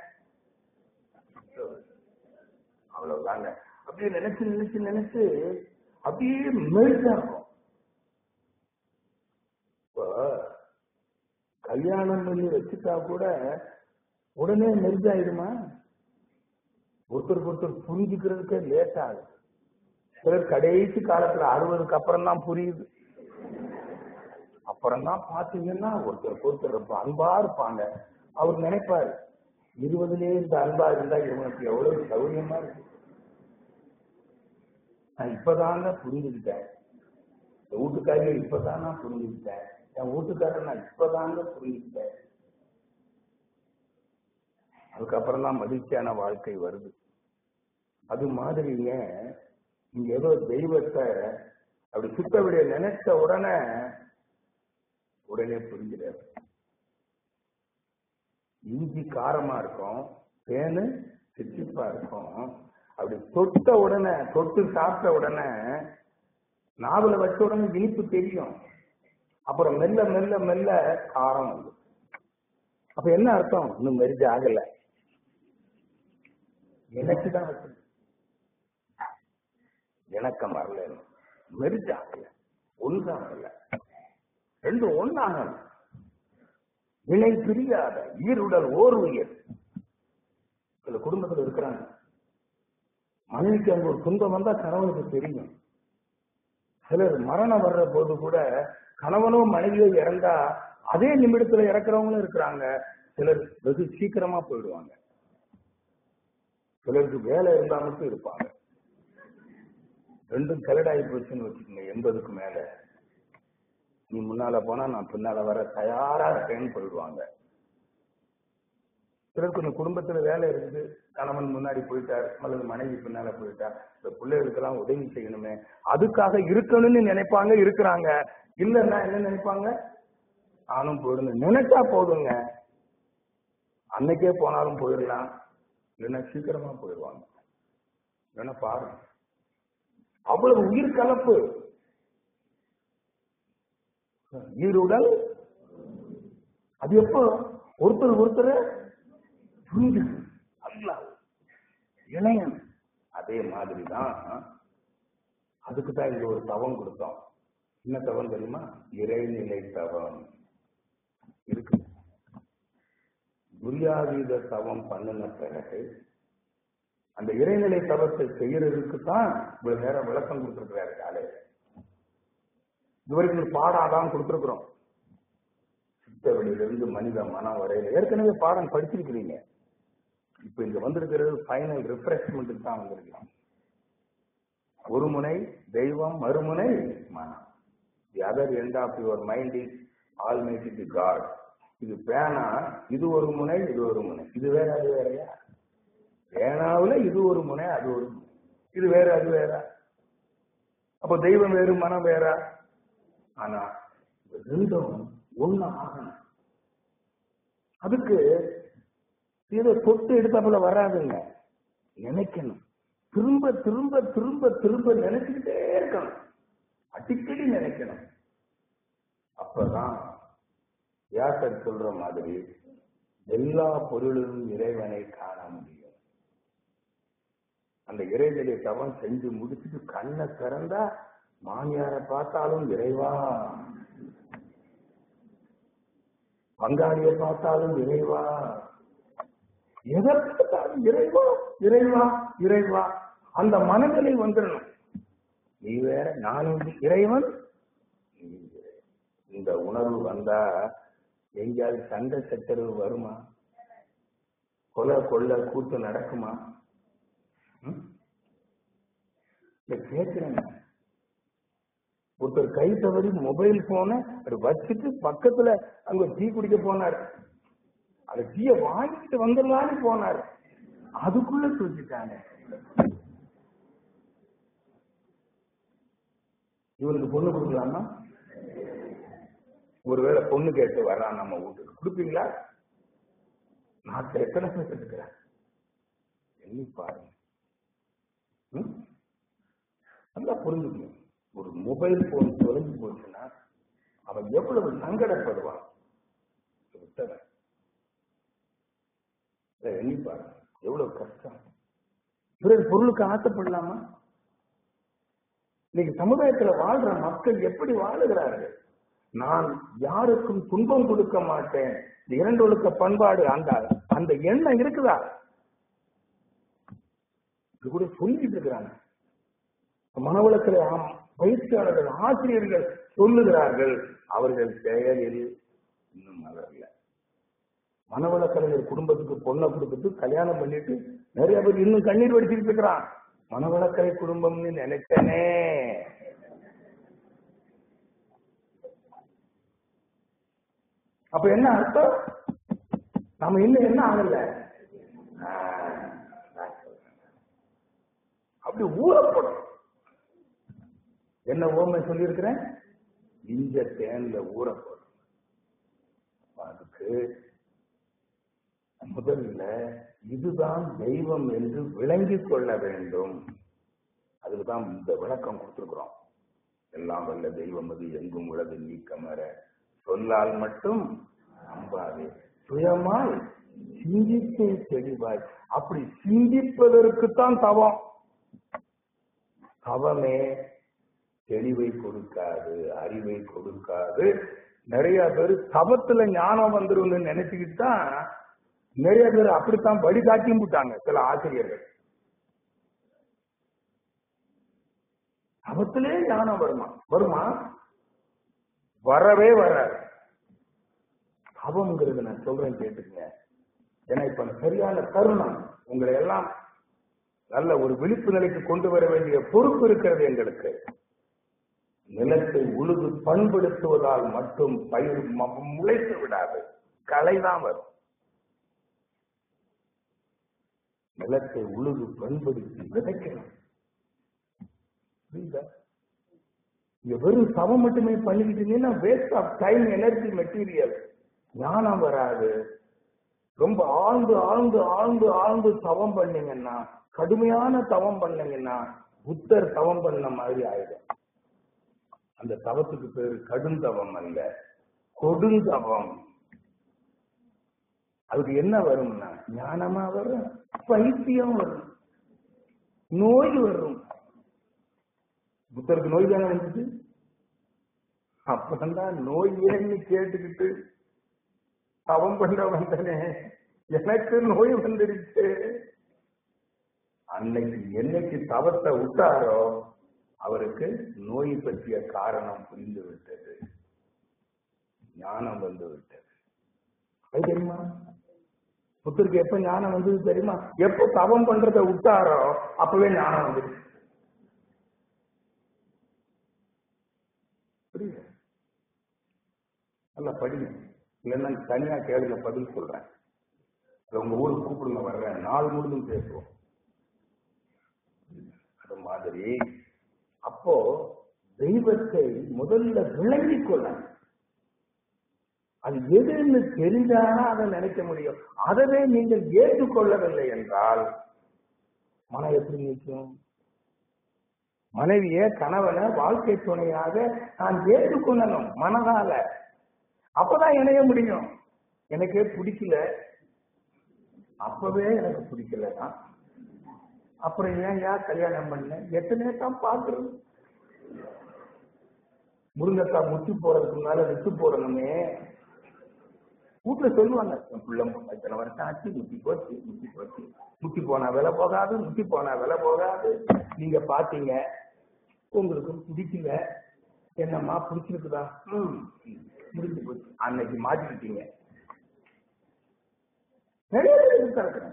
அவ்வளவுதாங்க அப்படியே நினைச்சு நினைச்சு நினைச்சு அப்படியே மெல்ட் ஆகும் இப்போ கல்யாணம் பண்ணி வச்சுட்டா கூட உடனே மெர்ஜ் ஆயிடுமா ஒருத்தருக்கு ஒருத்தர் புரிஞ்சுக்கிறதுக்கே லேட் ஆகுது சிலர் கடைசி காலத்துல அறுபதுக்கு அப்புறம் தான் புரியுது அப்புறம் தான் பாத்தீங்கன்னா ஒருத்தருக்கு ஒருத்தர் ரொம்ப அன்பா இருப்பாங்க அவர் நினைப்பாரு இருபதுலயே இந்த அன்பா இருந்தா இவனுக்கு எவ்வளவு சௌரியமா இருக்கு நான் இப்பதாங்க புரிஞ்சுக்கிட்டேன் என் வீட்டுக்காரியை இப்பதான் நான் புரிஞ்சுக்கிட்டேன் என் வீட்டுக்காரர் நான் இப்பதாங்க புரிஞ்சுக்கிட்டேன் அதுக்கப்புறம் தான் மகிழ்ச்சியான வாழ்க்கை வருது அது மாதிரிங்க இங்க ஏதோ தெய்வத்தை அப்படி சுத்த விட நினைச்ச உடனே உடனே புரிஞ்சிடாது இஞ்சி காரமா இருக்கும் தேனு சிச்சிப்பா இருக்கும் அப்படி தொட்ட உடனே தொட்டு சாப்பிட்ட உடனே நாவல வச்ச உடனே இனிப்பு தெரியும் அப்புறம் மெல்ல மெல்ல மெல்ல காரம் வந்து அப்ப என்ன அர்த்தம் இன்னும் மெரிஜ் ஆகல எனக்குதான் வச்சு இணக்கம் வரல மெரிஜ் ஆகல ஒன்றாகல ரெண்டும் ஒன்னாகல இணை பிரியாத ஈருடல் ஓர் உயிர் சில குடும்பத்தில் இருக்கிறாங்க மனைவிக்கு அங்க ஒரு துன்பம் வந்தா கணவனுக்கு தெரியும் சிலர் மரணம் வர்ற போது கூட கணவனோ மனைவியோ இறந்தா அதே நிமிடத்துல இறக்குறவங்களும் இருக்கிறாங்க சிலர் வெகு சீக்கிரமா போயிடுவாங்க சிலருக்கு வேலை இருந்தா மட்டும் இருப்பாங்க ரெண்டும் கலடாகி போச்சுன்னு வச்சுக்கோங்க எண்பதுக்கு மேல நீ முன்னால போனா நான் பின்னால வர தயாரா இருக்கேன்னு போயிடுவாங்க சிலருக்கு கொஞ்சம் குடும்பத்துல வேலை இருக்குது கணவன் முன்னாடி போயிட்டார் அல்லது மனைவி பின்னால போயிட்டா இந்த பிள்ளைகளுக்கெல்லாம் உதவி செய்யணுமே அதுக்காக இருக்கணும்னு நினைப்பாங்க இருக்கிறாங்க இல்லைன்னா என்ன நினைப்பாங்க நானும் போயிடணும் நினைச்சா போதுங்க அன்னைக்கே போனாலும் போயிடலாம் இல்லைன்னா சீக்கிரமா போயிடுவாங்க இல்லைன்னா பாருங்க அவ்வளவு உயிர் கலப்பு ஈருடல் அது எப்போ ஒருத்தர் ஒருத்தர் புரிஞ்சு அல்ல இணையன் அதே மாதிரி தான் அதுக்கு தான் இங்க ஒரு தவம் கொடுத்தோம் என்ன தவம் தெரியுமா இறைநிலை தவம் இருக்கு துரியாதீத தவம் பண்ணின பிறகு அந்த இறைநிலை தவத்தை செய்யறதுக்கு தான் இவ்வளவு நேரம் விளக்கம் கொடுத்திருக்கிறாரு காலையில இதுவரைக்கும் பாடாதான் கொடுத்திருக்கிறோம் சித்த வெளியிலிருந்து மனித மனம் வரையில ஏற்கனவே பாடம் படிச்சிருக்கிறீங்க இப்ப இங்க வந்திருக்கிறது ஃபைனல் ரிஃப்ரெஷ்மெண்ட்டுக்கு தான் வந்திருக்கிறோம் ஒரு முனை தெய்வம் மறுமுனை மனம் the other end of your mind is almighty the God இது பேனா இது ஒரு முனை இது ஒரு முனை இது வேற அது வேறயா பேனாவுல இது ஒரு முனை அது ஒரு முனை இது வேற அது வேற அப்போ தெய்வம் வேறு மனம் வேற ஆனா இது ரெண்டும் ஒண்ணு ஆகணும் அதுக்கு ஏதோ தொட்டு எடுத்தாப்புல வராதுங்க நினைக்கணும் திரும்ப திரும்ப திரும்ப திரும்ப நினைச்சுக்கிட்டே இருக்கணும் அடிக்கடி நினைக்கணும் அப்பதான் வியாசர் சொல்ற மாதிரி எல்லா பொருளிலும் இறைவனை காண முடியும் அந்த இறைநிலை தவம் செஞ்சு முடிச்சுட்டு கண்ணை திறந்தா மாமியாரை பார்த்தாலும் இறைவா பங்காளியை பார்த்தாலும் இறைவா எதை பார்த்தாலும் இறைவா இறைவா இறைவா அந்த மனநிலை வந்துடணும் நீ வேற நானும் இறைவன் நீ இறைவன். இந்த உணர்வு வந்தா எங்கேயாவது சண்டை சச்சரவு வருமா கொலை கொள்ள கூத்து நடக்குமா ம்? இல்ல கேட்கிறேன் ஒருத்தர் கை தவறி மொபைல் போன வச்சுட்டு பக்கத்துல அங்க டீ குடிக்க போனார் அந்த டீய வாங்கிட்டு வந்துடலான்னு போனார் அதுக்குள்ள தூக்கிட்டாங்க இவனுக்கு பொண்ணு கொடுக்கலாமா ஒருவேளை பொண்ணு கேட்டு வர்றான் நம்ம வீட்டுக்கு கொடுப்பீங்களா நான் எத்தனை பேர் இருக்கிறேன் எண்ணி பாருங்க ம்? நல்லா புரிஞ்சுக்கணும் ஒரு மொபைல் போன் தொலைஞ்சு போச்சுன்னா அவன் எவ்வளவு சங்கடப்படுவான் விட்டவன் இதை எண்ணி பாருங்க எவ்வளவு கஷ்டம் பிறர் பொருளுக்கு ஆசைப்படலாமா இன்னைக்கு சமுதாயத்துல வாழ்ற மக்கள் எப்படி வாழுகிறார்கள் நான் யாருக்கும் துன்பம் கொடுக்க மாட்டேன் இந்த இரண்டு ஒழுக்க பண்பாடு அந்த அந்த எண்ணம் இருக்குதா இது கூட சொல்லிட்டு இருக்கிறாங்க மனவளத்தில் ஆம் பயிற்சியாளர்கள் ஆசிரியர்கள் சொல்லுகிறார்கள் அவர்கள் செயலில் இன்னும் மலரல மனவள கலைஞர் குடும்பத்துக்கு பொண்ணை கொடுத்துட்டு கல்யாணம் பண்ணிட்டு நிறைய பேர் இன்னும் கண்ணீர் வடிச்சிட்டு இருக்கிறான் மனவளக்கலை குடும்பம்னு நினைச்சனே அப்ப என்ன அர்த்தம் நம்ம இன்னும் என்ன ஆகல ஆ, நான் சொல்றேன். அப்படி ஊறப்படும் என்ன ஓமை சொல்லியிருக்கிறேன் இஞ்ச தேன்ல ஊறப்படும் அதுக்கு முதல்ல இதுதான் தெய்வம் என்று விளங்கிக் கொள்ள வேண்டும் அதுக்கு தான் இந்த விளக்கம் கொடுத்திருக்கிறோம் எல்லாம் வல்ல தெய்வம் அது எங்கும் உள்ளது நீக்கமர சொல்லால் மட்டும் நம்பாதே சுயமாய் சிந்தித்தே தெளிவாய் அப்படி சிந்திப்பதற்குத்தான் தவம் தவமே தெளிவை கொடுக்காது அறிவை கொடுக்காது நிறைய பேர் தவத்துல ஞானம் வந்துரும்னு நினைச்சுக்கிட்டு தான் நிறைய பேர் அப்படித்தான் வழிகாட்டியும் விட்டாங்க சில ஆசிரியர்கள் தவத்திலே ஞானம் வருமா வருமா வரவே வராது தவம்ங்கிறது நான் சொல்றேன் கேட்டுக்கங்க ஏன்னா இப்ப சரியான தருணம் உங்களை எல்லாம் நல்ல ஒரு விழிப்பு நிலைக்கு கொண்டு வர வேண்டிய பொறுப்பு இருக்கிறது எங்களுக்கு நிலத்தை உழுது பண்படுத்துவதால் மட்டும் பயிர் ம- முளைத்து விடாது களைதான் வரும் நிலத்தை உழுது பண்படுத்தி விதைக்கணும் புரியுதா இங்க வெறும் சமம் மட்டுமே பண்ணிக்கிட்டு இருந்தீங்கன்னா waste of time energy material ஞானம் வராது ரொம்ப ஆழ்ந்து ஆழ்ந்து ஆழ்ந்து ஆழ்ந்து தவம் பண்ணீங்கன்னா கடுமையான தவம் பண்ணீங்கன்னா புத்தர் தவம் பண்ண மாதிரி ஆயிடும் அந்த தவத்துக்கு பேரு கடுந்தவம் அல்ல கொடுந்தவம் அதுக்கு என்ன வரும்னா ஞானமா வரும் பைத்தியம் வரும் நோய் வரும் புத்தருக்கு நோய் தானே வந்துச்சு அப்பதான் நோய் ஏன்னு கேட்டுக்கிட்டு தவம் பண்ண வந்தனே எனக்கு நோய் வந்துருச்சு அன்னைக்கு என்னைக்கு தவத்தை விட்டாரோ அவருக்கு நோய் பற்றிய காரணம் புரிந்து விட்டது ஞானம் வந்து விட்டது அது தெரியுமா புத்தருக்கு எப்ப ஞானம் வந்தது தெரியுமா எப்ப தவம் பண்றத விட்டாரோ அப்பவே ஞானம் வந்துருச்சு புரியுது நல்லா படிங்க இல்லைன்னா தனியா கேளுங்க பதில் சொல்றேன் இல்ல உங்க ஊருக்கு கூப்பிடுங்க வர்றேன் நாள் முழுதும் பேசுவோம் அது மாதிரி அப்போ தெய்வத்தை முதல்ல விளங்கிக் கொள்ள அது எதுன்னு தெரிஞ்சாதான் அதை நினைக்க முடியும் அதவே நீங்கள் ஏற்றுக்கொள்ளவில்லை என்றால் மனம் எப்படி நிற்கும் மனைவிய கணவனை வாழ்க்கை துணையாக நான் ஏற்றுக்கொள்ளணும் மனதால அப்பதான் இணைய முடியும் எனக்கே பிடிக்கல அப்பவே எனக்கு பிடிக்கலன்னா அப்புறம் ஏன் ஏன் கல்யாணம் பண்ண எத்தனை தான் பாக்குறது முருங்கக்காய் முத்தி போறதுக்கு முன்னால விட்டு போடணுமே வீட்டுல சொல்லுவாங்க என் பிள்ளை இத்தனை வருஷம் ஆச்சு முத்தி போச்சு முத்தி போச்சு முத்தி போனா விலை போகாது முத்தி போனா விலை போகாது நீங்க பாத்தீங்க உங்களுக்கு பிடிக்கல என்னம்மா பிடிச்சிருக்குதா ம் முடிஞ்சு போச்சு அன்னைக்கு மாட்டிக்கிட்டீங்க நிறைய பேர் இருக்காங்க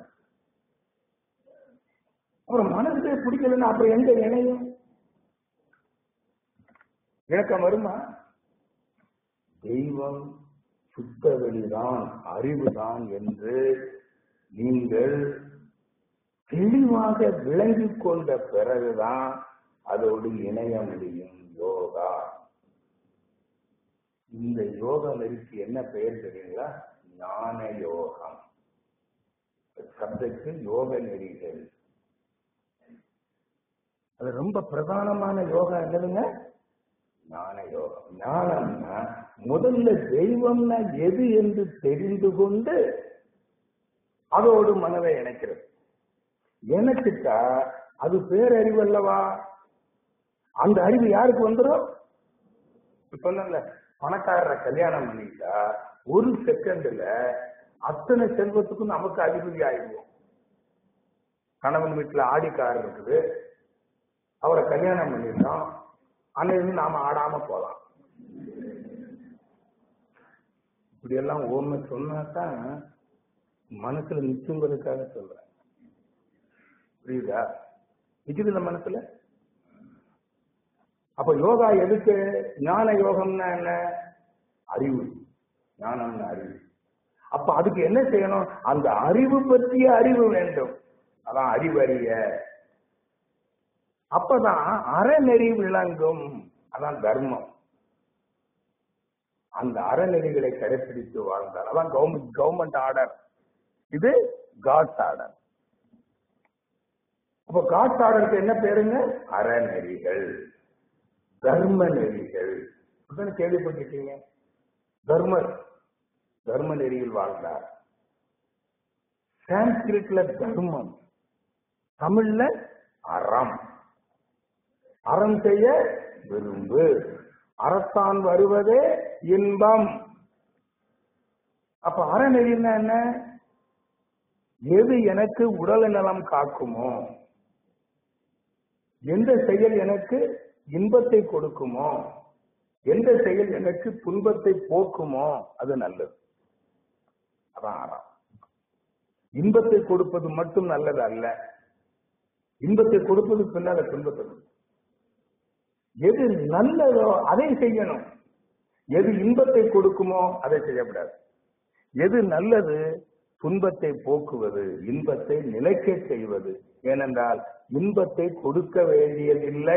அப்புறம் மனசுக்கே பிடிக்கலன்னா அப்புறம் எங்க இணையும் இணக்கம் வருமா தெய்வம் சுத்த வெளிதான் அறிவுதான் என்று நீங்கள் தெளிவாக விளங்கிக் கொண்ட பிறகுதான் அதோடு இணைய முடியும் யோகா இந்த யோக நெறிக்கு என்ன பெயர் தெரியுங்களா ஞான யோகம் சப்ஜெக்ட் யோக நெறிகள் அது ரொம்ப பிரதானமான யோகா என்னதுங்க ஞான யோகம் ஞானம்னா முதல்ல தெய்வம்னா எது என்று தெரிந்து கொண்டு அதோடு மனதை இணைக்கிறது இணைச்சிட்டா அது பேரறிவு அல்லவா அந்த அறிவு யாருக்கு வந்துடும் சொன்னல பணக்காரரை கல்யாணம் பண்ணிட்டா ஒரு செகண்ட்ல அத்தனை செல்வத்துக்கும் நமக்கு அதிபதி ஆயிடுவோம் கணவன் வீட்டுல ஆடி கார் இருக்குது அவரை கல்யாணம் பண்ணிட்டோம் அன்னைக்கு நாம ஆடாம போலாம் இப்படி எல்லாம் ஓமை சொன்னாதான் மனசுல நிச்சயங்கிறதுக்காக சொல்றேன் புரியுதா நிக்குது இந்த மனசுல அப்ப யோகா எதுக்கு ஞான யோகம்னா என்ன அறிவு ஞானம்னு அறிவு அப்ப அதுக்கு என்ன செய்யணும் அந்த அறிவு பற்றிய அறிவு வேண்டும் அதான் அறிவறிய அப்பதான் அறநெறி விளங்கும் அதான் தர்மம் அந்த அறநெறிகளை கடைபிடித்து வாழ்ந்தார் அதான் கவர்மெண்ட் கவர்மெண்ட் ஆர்டர் இது காட்ஸ் ஆர்டர் அப்ப காட்ஸ் ஆர்டருக்கு என்ன பேருங்க அறநெறிகள் தர்ம நெறிகள் அப்படித்தானே கேள்விப்பட்டிருக்கீங்க தர்மர் தர்ம நெறியில் வாழ்ந்தார் சான்ஸ்கிரிட்ல தர்மம் தமிழ்ல அறம் அறம் செய்ய விரும்பு அறத்தான் வருவதே இன்பம் அப்ப அறநெறின்னா என்ன எது எனக்கு உடல் நலம் காக்குமோ எந்த செயல் எனக்கு இன்பத்தை கொடுக்குமோ எந்த செயல் எனக்கு துன்பத்தை போக்குமோ அது நல்லது அதான் அறம் இன்பத்தை கொடுப்பது மட்டும் நல்லது அல்ல இன்பத்தை கொடுப்பது பின்னால துன்பத்தை கொடுக்கும். எது நல்லதோ அதை செய்யணும் எது இன்பத்தை கொடுக்குமோ அதை செய்யக்கூடாது எது நல்லது துன்பத்தை போக்குவது இன்பத்தை நிலைக்க செய்வது ஏனென்றால் இன்பத்தை கொடுக்க வேண்டியதில்லை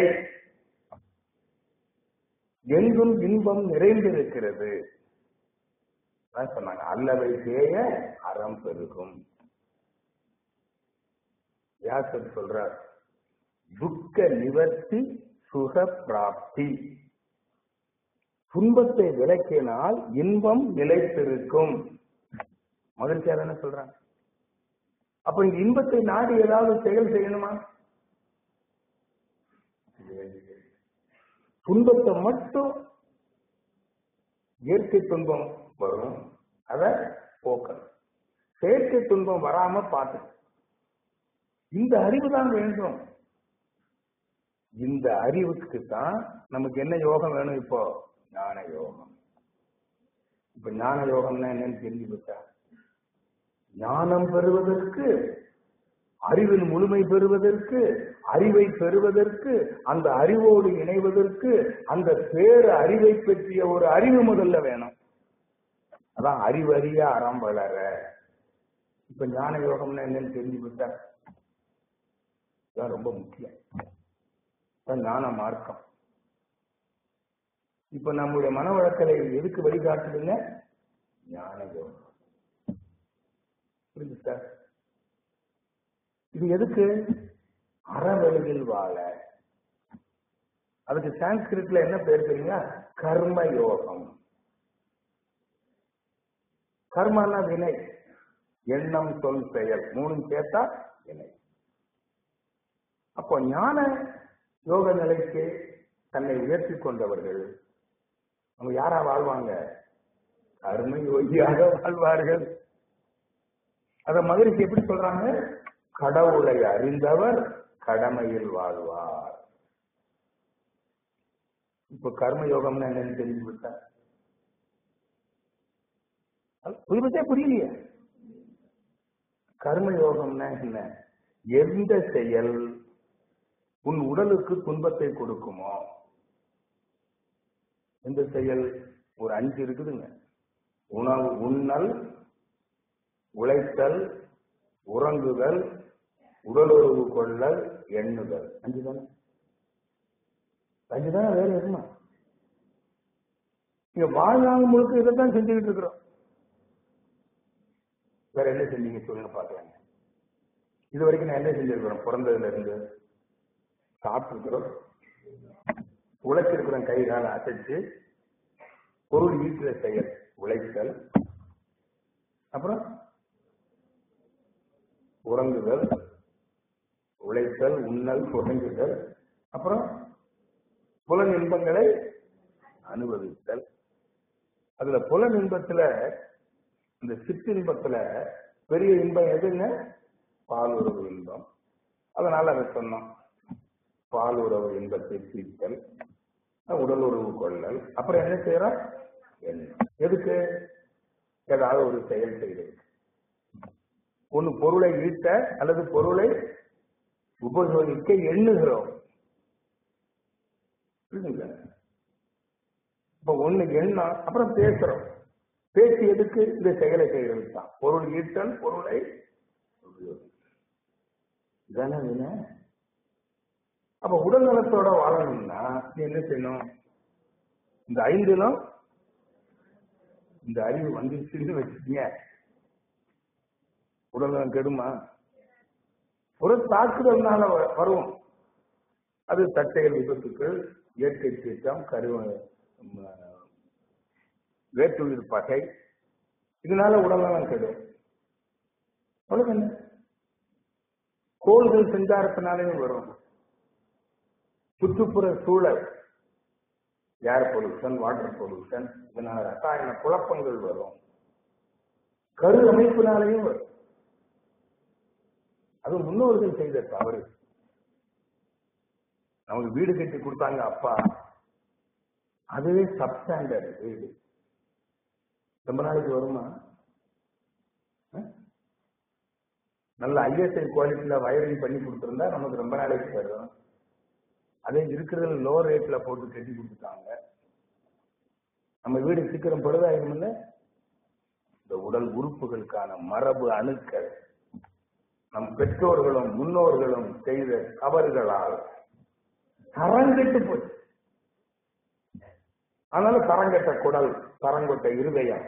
எங்கும் இன்பம் நிறைந்திருக்கிறது அதான் சொன்னாங்க அல்லவை தேய அறம் பெருகும் வியாசர் சொல்றார் துக்க நிவர்த்தி சுக பிராப்தி துன்பத்தை விளக்கினால் இன்பம் நிலைத்திருக்கும் மகிழ்ச்சியா தானே சொல்றாங்க அப்ப இந்த இன்பத்தை நாடி ஏதாவது செயல் செய்யணுமா வேண்டியது துன்பத்தை மட்டும் இயற்கை துன்பம் வரும் அதை போக்கணும் செயற்கை துன்பம் வராம பார்த்து இந்த அறிவு தான் வேண்டும் இந்த அறிவுக்கு தான் நமக்கு என்ன யோகம் வேணும் இப்போ ஞான யோகம் இப்ப ஞான யோகம்னா என்னன்னு தெரிஞ்சு போச்சா ஞானம் பெறுவதற்கு அறிவின் முழுமை பெறுவதற்கு அறிவை பெறுவதற்கு அந்த அறிவோடு இணைவதற்கு அந்த பேரு அறிவை பற்றிய ஒரு அறிவு முதல்ல வேணும் அதான் அறிவறிய அறம் வளர இப்ப ஞான யோகம்னா என்னன்னு தெரிஞ்சு போச்சா ரொம்ப முக்கியம் ஞான மார்க்கம் இப்ப நம்முடைய மன வழக்கலை எதுக்கு வழிகாட்டுதுங்க ஞான யோகம் புரிஞ்சு சார் இது எதுக்கு அறவழியில் வாழ அதுக்கு சான்ஸ்கிரிட்ல என்ன பேர் தெரியுங்களா கர்ம யோகம் கர்மனா வினை எண்ணம் சொல் செயல் மூணும் சேர்த்தா வினை அப்போ ஞான யோக நிலைக்கு தன்னை உயர்த்தி கொண்டவர்கள் அவங்க யாரா வாழ்வாங்க கர்ம யோகியாக வாழ்வார்கள் அத மகிழ்ச்சி எப்படி சொல்றாங்க கடவுளை அறிந்தவர் கடமையில் வாழ்வார் இப்ப கர்ம யோகம்னா என்னன்னு தெரிஞ்சு விட்டா புரியுதே புரியலையே கர்ம யோகம்னா என்ன எந்த செயல் உன் உடலுக்கு துன்பத்தை கொடுக்குமோ எந்த செயல் ஒரு அஞ்சு இருக்குதுங்க உணவு உண்ணல் உழைத்தல் உறங்குதல் உடலுறவு கொள்ளல் எண்ணுதல் அஞ்சு தானே அஞ்சு தானே வேற எதுமா இங்க வாழ்நாள் முழுக்க இதைத்தான் செஞ்சுக்கிட்டு இருக்கிறோம் வேற என்ன செஞ்சீங்க சொல்லுங்க பாக்குறாங்க இது வரைக்கும் நான் என்ன செஞ்சிருக்கிறோம் பிறந்ததுல இருந்து சாப்பிட்டுருக்கிறோம் உழைச்சிருக்கிறோம் கை கால அசைச்சு பொருள் ஈட்டுற செயல் உழைத்தல் அப்புறம் உறங்குதல் உழைத்தல் உண்ணல் உறங்குதல் அப்புறம் புலன் இன்பங்களை அனுபவித்தல் அதுல புலன் இன்பத்துல இந்த சிற்றின்பத்துல பெரிய இன்பம் எதுங்க பால் உறவு இன்பம் அதனால அதை சொன்னோம் பால் உறவு இன்பத்தை தீர்த்தல் உடல் உறவு கொள்ளல் அப்புறம் என்ன செய்யறோம் எண்ணம் எதுக்கு ஏதாவது ஒரு செயல் செய்யறதுக்கு ஒன்னு பொருளை ஈட்ட அல்லது பொருளை உபசோதிக்க எண்ணுகிறோம் புரியுதுங்களா இப்ப ஒண்ணு எண்ணம் அப்புறம் பேசுறோம் பேச்சு எதுக்கு இந்த செயலை செய்யறது தான் பொருள் ஈட்டல் பொருளை இதானே வினை? அப்ப உடல் நலத்தோட வாழணும்னா நீ என்ன செய்யணும் இந்த ஐந்துலும் இந்த அறிவு வந்துருச்சுன்னு வச்சுக்கீங்க உடல்நலம் கெடுமா ஒரு தாக்குதல்னால வ- வரும் அது தட்டையல் விபத்துக்கள் இயற்கை சீற்றம் கருவ ம, வேற்றுயிர் பகை இதனால உடல்நலம் கெடும் அவ்வளவு என்ன கோள்கள் செஞ்சாரத்தினாலேயும் வரும் சுற்றுப்புற சூழல் ஏர் பொல்யூஷன் வாட்டர் பொல்யூஷன் இதனால ரசாயன குழப்பங்கள் வரும் கரு அமைப்பினாலேயும் வரும் அது முன்னோர்கள் செய்த தவறு நமக்கு வீடு கட்டி கொடுத்தாங்க அப்பா அதுவே சப்ஸ்டாண்டர்ட் வீடு ரொம்ப நாளைக்கு வருமா அஹ்? நல்ல ஐஎஸ்ஐ குவாலிட்டியில வயரிங் பண்ணி கொடுத்திருந்தா நமக்கு ரொம்ப நாளைக்கு வரும் அதே இருக்கிறதுல லோ ரேட்ல போட்டு கட்டி கொடுத்துட்டாங்க நம்ம வீடு சீக்கிரம் பழுதாயிருமில்ல இந்த உடல் உறுப்புகளுக்கான மரபு அணுக்கள் நம் பெற்றோர்களும் முன்னோர்களும் செய்த தவறுகளால் தரங்கெட்டு போச்சு அதனால தரங்கெட்ட குடல் தரங்கொட்ட இருதயம்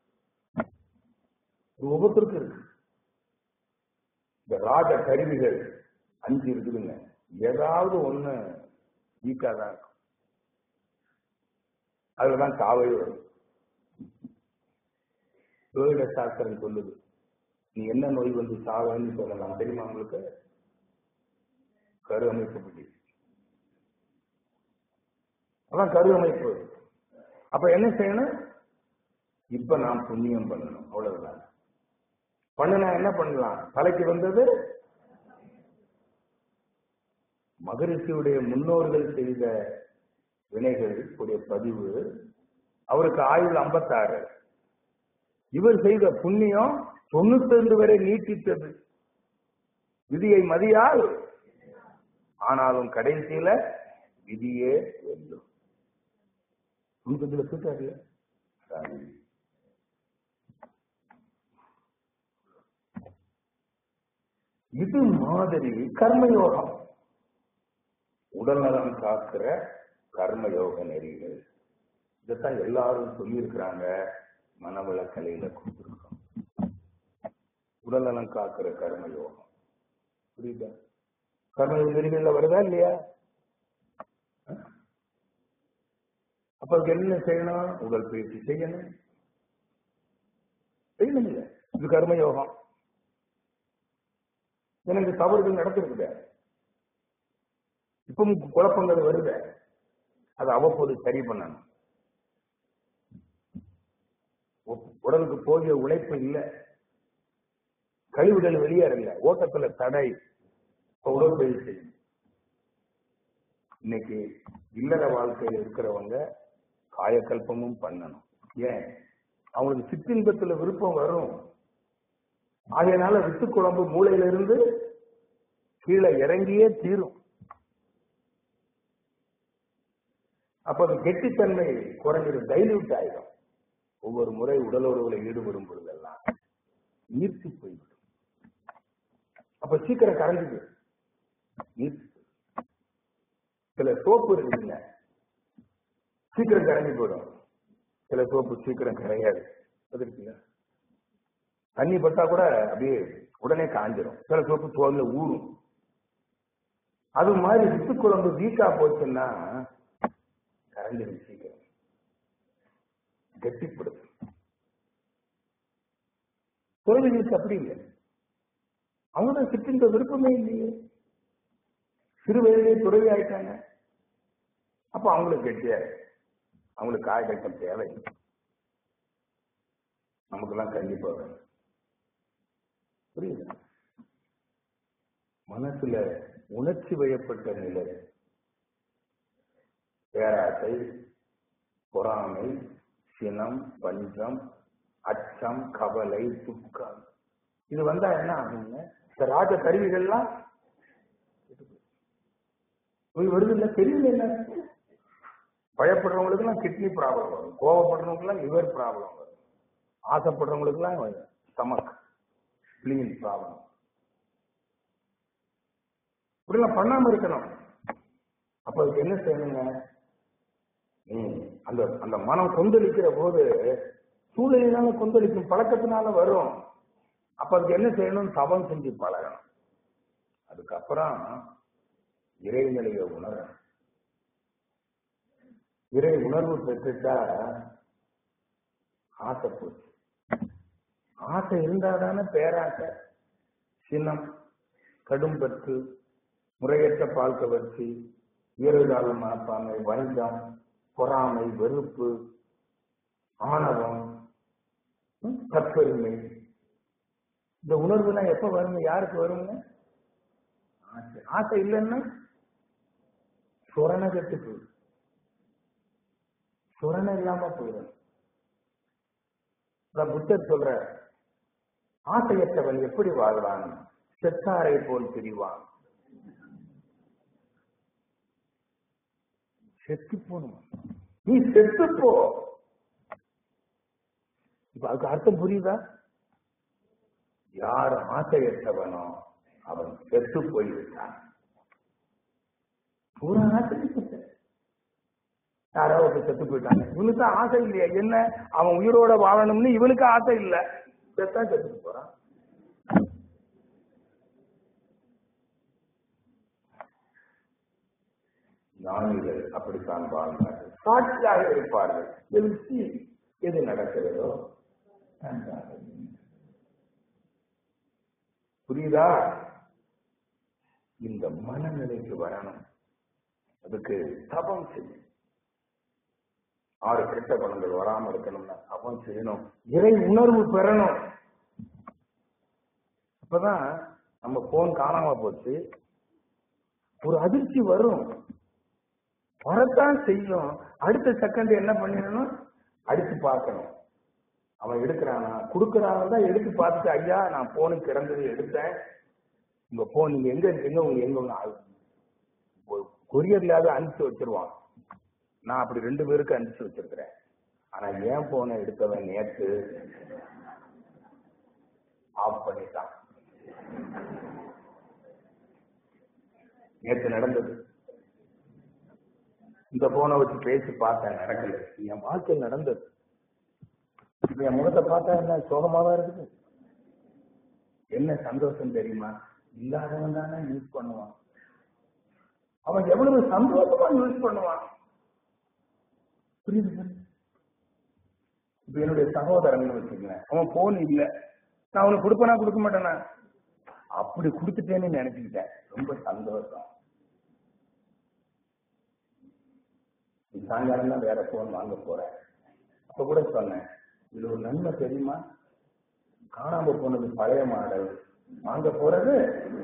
இது ஒவ்வொருத்தருக்கும் இருக்கு இந்த ராஜ கருவிகள் அஞ்சு இருக்குதுங்க ஏதாவது ஒண்ணு வீக்கா தான் இருக்கும் அதுலதான் காவே வரும் ஜோதிட சாஸ்திரம் சொல்லுது நீ என்ன நோய் வந்து சாவன்னு சொல்லலாம் தெரியுமா உங்களுக்கு கரு அமைப்புப்படி அதான் கருவமைப்பு அப்ப என்ன செய்யணும் இப்ப நாம் புண்ணியம் பண்ணணும் அவ்வளவுதான் பண்ணுனா என்ன பண்ணலாம் தலைக்கு வந்தது மகரிஷியுடைய முன்னோர்கள் செய்த வினைகள் உடைய பதிவு அவருக்கு ஆயுள் ஐம்பத்தாறு இவர் செய்த புண்ணியம் தொண்ணூத்தி ரெண்டு வரை நீட்டித்தது விதியை மதியால் ஆனாலும் கடைசியில விதியே வெல்லும் தொண்ணூத்தஞ்சுல சொல்லிட்டாருல சாமி இது மாதிரி கர்மயோகம் உடல்நலம் காக்கிற கர்மயோக நெறிகள் இதைத்தான் எல்லாரும் சொல்லியிருக்கிறாங்க மனவளக்கலையில கொடுத்துருக்கோம் உடல்நலம் காக்கிற கர்மயோகம் புரியுதா கர்மயோக நெறிகள்ல வருதா இல்லையா அஹ்? அப்ப அதுக்கு என்ன செய்யணும் உடல் பயிற்சி செய்யணும் செய்யணும் இல்ல இது கர்மயோகம் எனக்கு தவறுகள் நடந்திருக்குது இப்பவும் குழப்பங்கள் வருது அதை அவ்வப்போது சரி பண்ணணும் உ- உடலுக்கு போதிய உழைப்பு இல்ல கழிவுகள் வெளியேறல ஓட்டத்துல தடை இப்ப உடற்பயிற்சி செய்யணும் இன்னைக்கு இல்லற வாழ்க்கையில் இருக்கிறவங்க காயக்கல்பமும் பண்ணணும் ஏன் அவங்களுக்கு சிற்றின்பத்துல விருப்பம் வரும் ஆகையனால வித்து குழம்பு மூளையில இருந்து கீழே இறங்கியே தீரும் அப்ப அது கெட்டித்தன்மை குறைஞ்சிடும் டைல்யூட் ஆயிடும் ஒவ்வொரு முறை உடல் உறவுல ஈடுபடும் பொழுதெல்லாம் நீர்த்து போய்விடும் அப்ப சீக்கிரம் கரைஞ்சுது நீர்த்து சில சோப்பு இருக்குதுங்க சீக்கிரம் கரைஞ்சு போயிடும் சில சோப்பு சீக்கிரம் கரையாது அது இருக்குல்ல தண்ணி பட்டா கூட அப்படியே உடனே காஞ்சிரும் சில சோப்பு தோல்ல ஊறும் அது மாதிரி வித்து குழம்பு வீக்கா போச்சுன்னா கரைஞ்சிடும் சீக்கிரம் கெட்டிப்படுது குழந்தைகளுக்கு அப்படி இல்லை அவங்க தான் சிற்றின்ற விருப்பமே இல்லையே சிறு வயதிலே துறவி ஆயிட்டாங்க அப்ப அவங்களுக்கு கெட்டியா இருக்கு. அவங்களுக்கு காயகட்டம் தேவை நமக்கெல்லாம் கண்டிப்பா வேணும் புரியுதா மனசுல உணர்ச்சி வயப்பட்ட நிலை பேராசை பொறாமை சினம் பஞ்சம் அச்சம் கவலை துக்கம் இது வந்தா என்ன ஆகுங்க இந்த ராஜ கருவிகள்லாம் நோய் வருது இல்ல தெரியல என்ன பயப்படுறவங்களுக்கு எல்லாம் கிட்னி ப்ராப்ளம் வரும் கோவப்படுறவங்களுக்கு எல்லாம் லிவர் ப்ராப்ளம் வரும் ஆசைப்படுறவங்களுக்கு எல்லாம் ஸ்டமக் ஸ்பிளீன் ப்ராப்ளம் இப்படிலாம் பண்ணாம இருக்கணும் அப்ப அதுக்கு என்ன செய்யணுங்க ம், அந்த அந்த மனம் கொந்தளிக்கிற போது சூழ்நிலையினால கொந்தளிக்கும் பழக்கத்தினால வரும் அப்ப அதுக்கு என்ன செய்யணும் தவம் செஞ்சு பழகணும் அதுக்கப்புறம் இறைநிலையை உணரணும் இறை உணர்வு பெற்றுட்டா ஆசை போச்சு ஆசை இருந்தாதானே பேராசை சின்னம் கடும்பற்று முறையற்ற பால் கவர்ச்சி ஈரகாலம் மனப்பான்மை வஞ்சம் பொறாமை வெறுப்பு ஆணவம் ம், தற்பெருமை இந்த உணர்வுலாம் எப்ப வருங்க யாருக்கு வருங்க ஆசை ஆசை இல்லைன்னா சுரணகத்து போயிடும் சுரணம் இல்லாம போயிடும் அதான் புத்தர் சொல்ற ஆசையற்றவன் எப்படி வாழ்வான் செத்தாரை போல் பிரிவான் செத்து போகணும் நீ செத்து போ இப்ப அதுக்கு அர்த்தம் புரியுதா யார் ஆசையற்றவனோ அவன் செத்து போய்விட்டான் பூரா ஆசை இல்லை. யாராவது ஒருத்தர் செத்து போயிட்டாங்க இவனுக்கு ஆசை இல்லையா என்ன அவன் உயிரோட வாழணும்னு இவனுக்கு ஆசை இல்ல செத்தா செத்து போறான் ஞானிகள் அப்படித்தான் வாழ்ந்தார்கள் சாட்சியாக இருப்பார்கள் They will see எது நடக்கிறதோ நன்றாக இருக்கும். புரியுதா இந்த மனநிலைக்கு வரணும் அதுக்கு தபம் செய்யும் ஆறு கெட்ட குணங்கள் வராம இருக்கணும்னா அவன் செய்யணும் இறை உணர்வு பெறணும் அப்பதான் நம்ம போன் காணாம போச்சு ஒரு அதிர்ச்சி வரும் வரத்தான் செய்யும் அடுத்த செகண்ட் என்ன பண்ணிடணும் அடிச்சு பார்க்கணும் அவன் எடுக்கிறானா கொடுக்கறானா தான் எடுத்து பார்த்துட்டு ஐயா நான் போனு கிடந்தது எடுத்தேன் உங்க போன் நீங்க எங்க இருக்கீங்க உங்க எங்க உங்க ஆள் கொரியர்லயாவது அனுப்பிச்சு வச்சிருவான் நான் அப்படி ரெண்டு பேருக்கு அனுப்பிச்சு வச்சிருக்கிறேன் ஆனா ஏன் போனை எடுத்தவன் நேத்து ஆஃப் பண்ணிட்டான் நேத்து நடந்தது இந்த போனை வச்சு பேசி பார்த்தேன் நடக்கல என் வாழ்க்கையில் நடந்தது இப்ப என் முகத்தை பார்த்தா என்ன சோகமாவா இருக்குது என்ன சந்தோஷம் தெரியுமா இல்லாதவன் தானே யூஸ் பண்ணுவான் அவன் எவ்வளவு சந்தோஷமா யூஸ் பண்ணுவான் புரியுது புரியுது இப்ப என்னுடைய சகோதரன் வச்சுக்கேன் அவன் போன் இல்ல நான் அவனுக்கு கொடுப்பனா கொடுக்க மாட்டேனா அப்படி கொடுத்துட்டேன்னு நினைச்சுக்கிட்டேன் ரொம்ப சந்தோஷம் சாயங்காலம் தான் வேற போன் வாங்க போறேன் அப்ப கூட சொன்னேன் இது ஒரு நன்மை தெரியுமா காணாம போனது பழைய மாடல் வாங்க போறது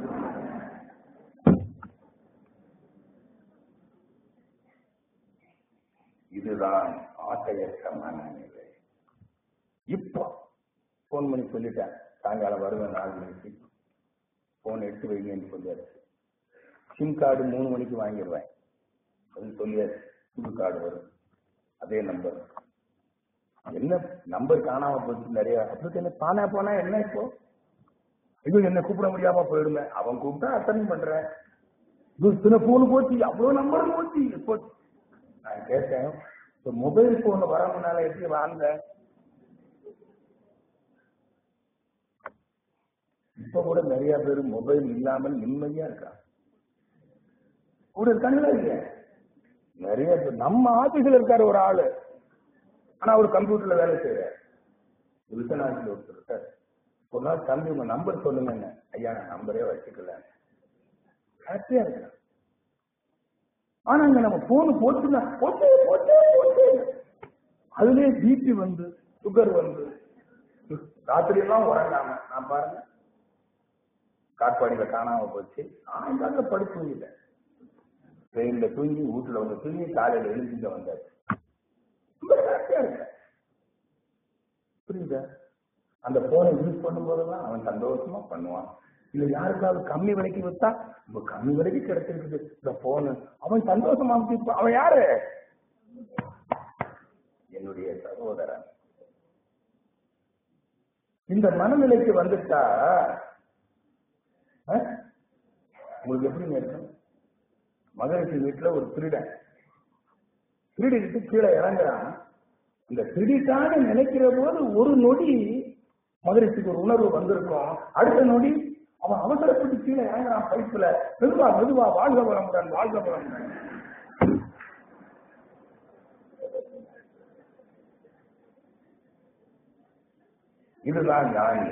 இதுதான் ஆசையற்ற மனநிலை இப்போ போன் பண்ணி சொல்லிட்டேன் சாயங்காலம் வருவேன் நாலு மணிக்கு போன் எடுத்து வைங்கன்னு சொல்லியாச்சு சிம் கார்டு மூணு மணிக்கு வாங்கிடுவேன் அது சொல்லியாச்சு புது கார்டு வரும் அதே நம்பர் என்ன நம்பர் காணாம போச்சு நிறைய அப்படி என்ன தானே போனா என்ன இப்போ ஐயோ என்ன கூப்பிட முடியாம போயிடுமே அவன் கூப்பிட்டா அட்டன் பண்றேன் இது இத்தனை போன் போச்சு அவ்வளவு நம்பர் போச்சு போச்சு நான் கேட்டேன் இந்த மொபைல் போன் வர முன்னால எப்படி வாங்க இப்ப கூட நிறைய பேர் மொபைல் இல்லாமல் நிம்மதியா இருக்காங்க கூட இருக்காங்களா இல்லையா நிறைய பேர் நம்ம ஆபீஸ்ல இருக்காரு ஒரு ஆளு ஆனா அவர் கம்ப்யூட்டர்ல வேலை செய்யறாரு விருத்தநாட்டில் ஒருத்தர் இருக்காரு ஒரு நாள் தம்பி உங்க நம்பர் சொல்லுங்க என்ன ஐயா நான் நம்பரே வச்சுக்கல ஹாப்பியா இருக்கிறேன் ஆனா இங்க நம்ம போன் போட்டுனா போட்டு போட்டு போட்டு அதுலயே பிபி வந்து சுகர் வந்து ராத்திரி எல்லாம் உறங்காம நான் பாருங்க காட்பாடியில காணாம போச்சு நான் காக்க படுத்து தூங்கிட்டேன் ட்ரெயின்ல தூங்கி வீட்டுல வந்து தூங்கி காலையில எழுந்திங்க வந்தாச்சு ரொம்ப ஹாப்பியா இருக்கேன் புரியுதா அந்த போனை யூஸ் பண்ணும் போதெல்லாம் அவன் சந்தோஷமா பண்ணுவான் இல்ல யாருக்காவது கம்மி விலைக்கு வித்தா இப்ப கம்மி விலைக்கு கிடைச்சிருக்குது இந்த போனு அவன் சந்தோஷமா வச்சிருப்பான். அவன் யாரு என்னுடைய சகோதரன் இந்த மனநிலைக்கு வந்துட்டா அஹ், உங்களுக்கு எப்படி இருக்கும் மகரிஷி வீட்டுல ஒரு திருடன் திருடிட்டு கீழே இறங்குறான் இந்த திருடிட்டான்னு நினைக்கிற போது ஒரு நொடி மகரிஷிக்கு ஒரு உணர்வு வந்திருக்கும் அடுத்த நொடி அவன் அவசரப்பட்டு கீழே இறங்குறான் பைப்புல மெதுவா மெதுவா வாழ்க வளமுடன் வாழ்க வளமுடன் இதுதான் ஞானி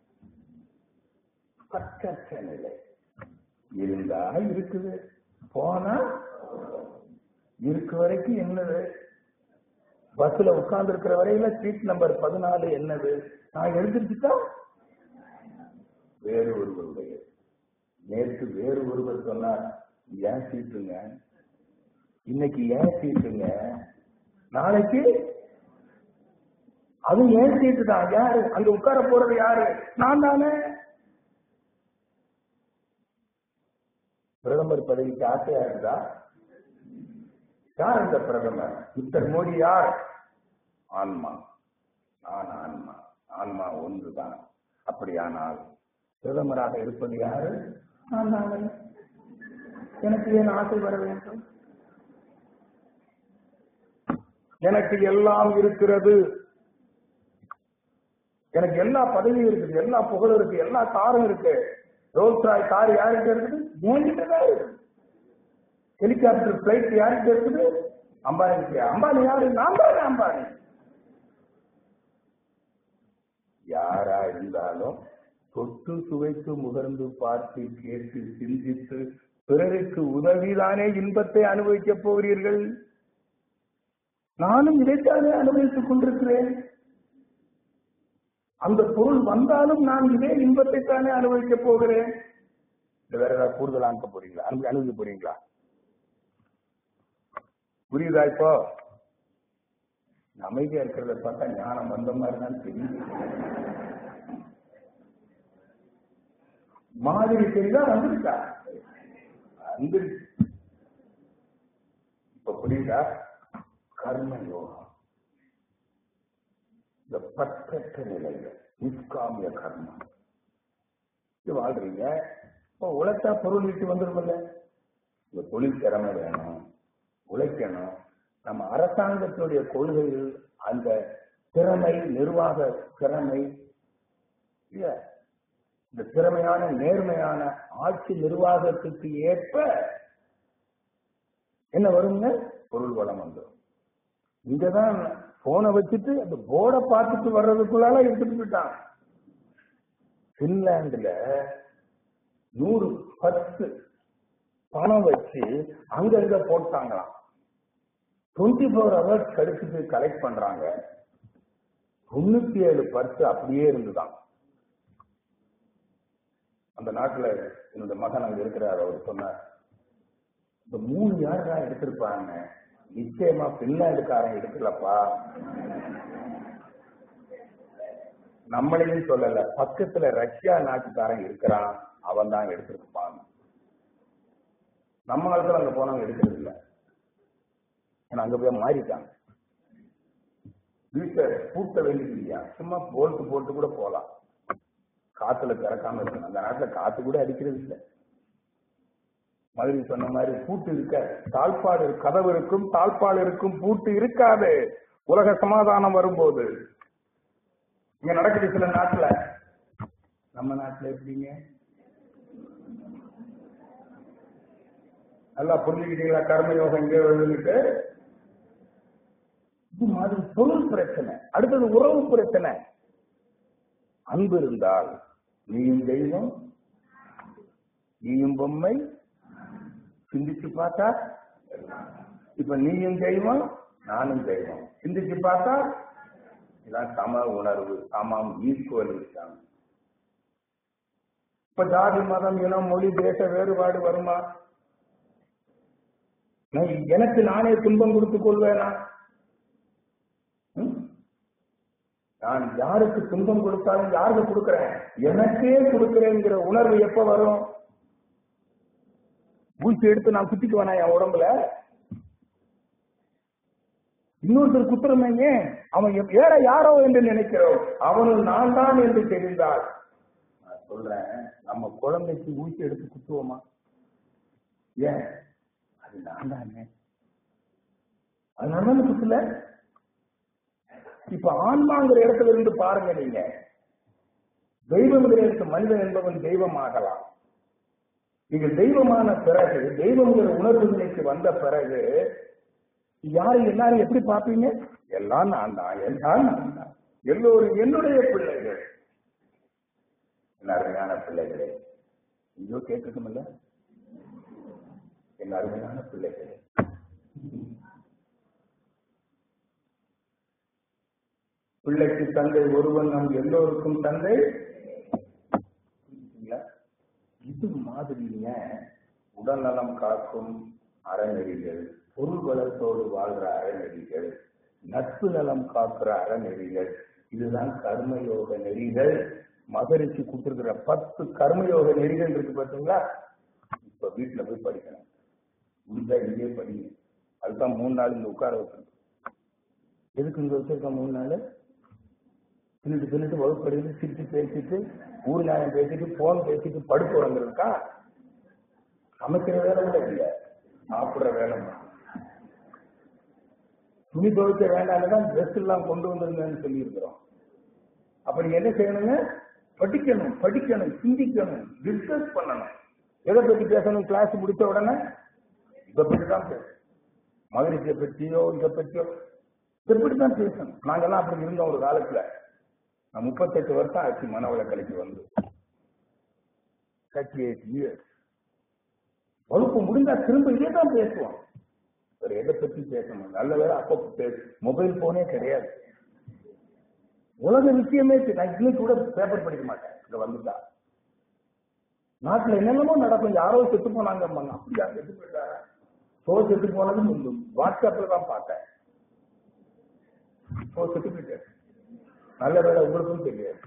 பற்றற்ற நிலை இருந்தா இருக்குது போனா இருக்க வரைக்கும் என்னது பஸ்ல உட்கார்ந்து இருக்கிற வரையில சீட் நம்பர் பதினாலு என்னது நான் எழுதிருச்சுட்டா வேறு ஒருவருடைய நேற்று வேறு ஒருவர் சொன்னார் ஏன் சீட்டுங்க இன்னைக்கு ஏன் சீட்டுங்க நாளைக்கு அது ஏன் சீட்டு தான் யாரு அங்க உட்கார போறது யாரு நான் தானே பிரதமர் பதவிக்கு ஆசையா இருந்தா யார் இந்த பிரதமர் மிஸ்டர் மோடி யார் ஆன்மா நான் ஆன்மா ஆன்மா ஒன்றுதான் அப்படியானால் பிரதமராக இருப்பது யாரு நான் தானே எனக்கு ஏன் ஆசை வர வேண்டும் எனக்கு எல்லாம் இருக்கிறது எனக்கு எல்லா பதவியும் இருக்குது எல்லா புகழும் இருக்கு எல்லா காரும் இருக்கு ரோல்ஸ் ராய் கார் யார்கிட்ட இருக்குது என்கிட்ட தான் இருக்குது ஹெலிகாப்டர் பிளைட் யார்கிட்ட இருக்குது அம்பானி கிட்ட அம்பானி யாரு நான் தானே அம்பானி யாரா இருந்தாலும் தொட்டு சுவைத்து முகர்ந்து பார்த்து கேட்டு சிந்தித்து பிறருக்கு உதவிதானே இன்பத்தை அனுபவிக்கப் போகிறீர்கள் நானும் இதைத்தானே அனுபவித்துக் கொண்டிருக்கிறேன் அந்த பொருள் வந்தாலும் நான் இதே இன்பத்தை தானே அனுபவிக்க போகிறேன் இல்ல வேற ஏதாவது கூடுதல் அனுப்ப போறீங்களா அனுப்பி அனுப்பி போறீங்களா புரியுதா இப்போ அமைதியா இருக்கிறத பார்த்தா ஞானம் வந்த மாதிரி தான் தெரியுது மாதிரி தெரியுதா வந்துருக்கா வந்துருச்சு இப்ப புரியுதா கர்ம யோகம் இந்த பற்றற்ற நிலையில நிஷ்காமிய கர்மம் இது வாழ்றீங்க இப்போ உழைச்சா பொருள் ஈட்டு வந்துருமில்ல இந்த தொழில் திறமை வேணும் உழைக்கணும் நம்ம அரசாங்கத்தினுடைய கொள்கைகள் அந்த திறமை நிர்வாக திறமை இல்ல இந்த திறமையான நேர்மையான ஆட்சி நிர்வாகத்துக்கு ஏற்ப என்ன வருங்க பொருள் வளம் வந்துடும் இங்கதான் போனை வச்சுட்டு அந்த போர்டை பார்த்துட்டு வர்றதுக்குள்ளால எடுத்துட்டு போயிட்டான் பின்லாந்துல நூறு பத்து பணம் வச்சு அங்கங்க போட்டாங்களாம் டுவெண்ட்டி ஃபோர் ஹவர்ஸ் கழிச்சுட்டு கலெக்ட் பண்றாங்க தொண்ணூத்தி ஏழு பர்ஸ் அப்படியே இருந்துதான் அந்த நாட்டுல என்னோட மகன் அங்க இருக்கிறார் அவர் சொன்னார் இந்த மூணு யார் தான் எடுத்திருப்பாங்க நிச்சயமா பின்லாண்டுக்காரன் எடுக்கலப்பா நம்மளையும் சொல்லல பக்கத்துல ரஷ்யா நாட்டுக்காரன் இருக்கிறான் அவன் தான் எடுத்திருப்பான் நம்ம காலத்துல அங்க போனவங்க எடுக்கிறது இல்ல ஏன்னா அங்க போய் மாறிட்டாங்க வீட்டை பூட்ட வேண்டியது இல்லையா சும்மா போல்ட்டு போட்டு கூட போலாம் காத்துல திறக்காம இருக்கணும் அந்த நாட்டுல காத்து கூட அடிக்கிறது இல்லை மதுரை சொன்ன மாதிரி பூட்டு இருக்க தாழ்பாடு கதவு இருக்கும் தாழ்பாடு இருக்கும் பூட்டு இருக்காது உலக சமாதானம் வரும்போது இங்க நடக்குது சில நாட்டுல நம்ம நாட்டுல எப்படிங்க நல்லா புரிஞ்சுக்கிட்டீங்களா கர்மயோகம் இங்கே எழுதிட்டு இது மாதிரி பொருள் பிரச்சனை அடுத்தது உறவு பிரச்சனை அன்பு இருந்தால் நீயும் தெய்வம் நீயும் பொம்மை சிந்திச்சு பார்த்தா இப்ப நீயும் தெய்வம் நானும் தெய்வம் சிந்திச்சு பார்த்தா இதான் சம உணர்வு சமம் ஈக்குவல் இப்ப ஜாதி மதம் இனம் மொழி தேச வேறுபாடு வருமா நான் எனக்கு நானே துன்பம் கொடுத்துக் கொள்வேனா ம்? நான் யாருக்கு துன்பம் கொடுத்தாலும் யாருக்கு கொடுக்கிறேன் எனக்கே கொடுக்கிறேங்கிற உணர்வு எப்ப வரும் பூச்சி எடுத்து நான் குத்திக்குவேனா என் உடம்புல இன்னொருத்தர் குத்துறமைங்க அவன் எப்- வேற யாரோ என்று நினைக்கிறோம் அவனும் நான் தான் என்று தெரிந்தால் நான் சொல்றேன் நம்ம குழந்தைக்கு ஊசி எடுத்து குத்துவோமா ஏன் அது நான் தானே அதனால குத்துல இப்ப ஆன்மாங்கிற இடத்துல இருந்து பாருங்க நீங்க தெய்வம்ங்கிற இடத்து மனிதன் என்பவன் தெய்வம் ஆகலாம் நீங்கள் தெய்வமான பிறகு தெய்வங்கிற உணர்வு நிலைக்கு வந்த பிறகு யாரை எல்லாரும் எப்படி பார்ப்பீங்க எல்லாம் நான் தான் எல்லாம் நான் தான் எல்லோரும் என்னுடைய பிள்ளைகள் என் அருமையான பிள்ளைகளே ஐயோ கேட்கட்டும் இல்ல என் அருமையான பிள்ளைகளே பிள்ளைக்கு தந்தை ஒருவன் நம் எல்லோருக்கும் தந்தை புரிஞ்சுதுங்களா? இது மாதிரிங்க உடல்நலம் காக்கும் அறநெறிகள் பொருள் வளத்தோடு வாழ்ற அறநெறிகள் நட்பு நலம் காக்குற அறநெறிகள் இதுதான் கர்மயோக நெறிகள் மகரிஷி கொடுத்திருக்கிற பத்து கர்மயோக நெறிகள் இருக்கு பாத்தீங்களா இப்ப வீட்டுல போய் படிக்கணும் முடிஞ்சா இங்கே படிங்க அதுதான் மூணு நாள் இங்க உட்கார வைக்கணும் எதுக்கு இங்க வச்சிருக்கோம் மூணு நாள் தின்னுட்டு தின்னுட்டு வகுப்படியில் சிரிச்சு பேசிட்டு ஊர் நியாயம் பேசிட்டு போன் பேசிட்டு படுக்க உறங்குறதுக்கா சமைக்கிற வேலை கூட இல்ல சாப்பிடுற வேலை தான். துணி துவைக்க வேண்டாம்னு தான் ட்ரெஸ் எல்லாம் கொண்டு வந்துருங்கன்னு சொல்லி இருக்கிறோம் அப்ப நீங்க என்ன செய்யணுங்க படிக்கணும் படிக்கணும் சிந்திக்கணும் டிஸ்கஸ் பண்ணணும் எதை பத்தி பேசணும் கிளாஸ் முடிச்ச உடனே இதை பத்தி தான் பேசணும் மகிழ்ச்சியை பற்றியோ இதை பற்றியோ இதை பற்றி தான் பேசணும் நாங்கெல்லாம் அப்படி இருந்தோம் ஒரு காலத்துல நான் முப்பத்தெட்டு வருஷம் ஆச்சு மனவள கலைக்கு வந்து தேர்ட்டி எயிட் இயர்ஸ் வகுப்பு முடிந்தா திரும்ப இதே தான் பேசுவோம் வேற எதை பத்தி பேசணும் நல்ல வேலை அப்போ மொபைல் போனே கிடையாது உலக விஷயமே தெ- நான் இன்னைக்கு கூட பேப்பர் படிக்க மாட்டேன் இங்க வந்துட்டா நாட்டுல என்னென்னமோ நடக்கும் யாரோ செத்து போனாங்க அப்படியா செத்து போயிட்டாரா சோ செத்து போனது வாட்ஸ்அப்ல தான் பார்த்தேன் சோ செத்து போயிட்டாரு நல்ல வேலை உங்களுக்கும் தெரியாது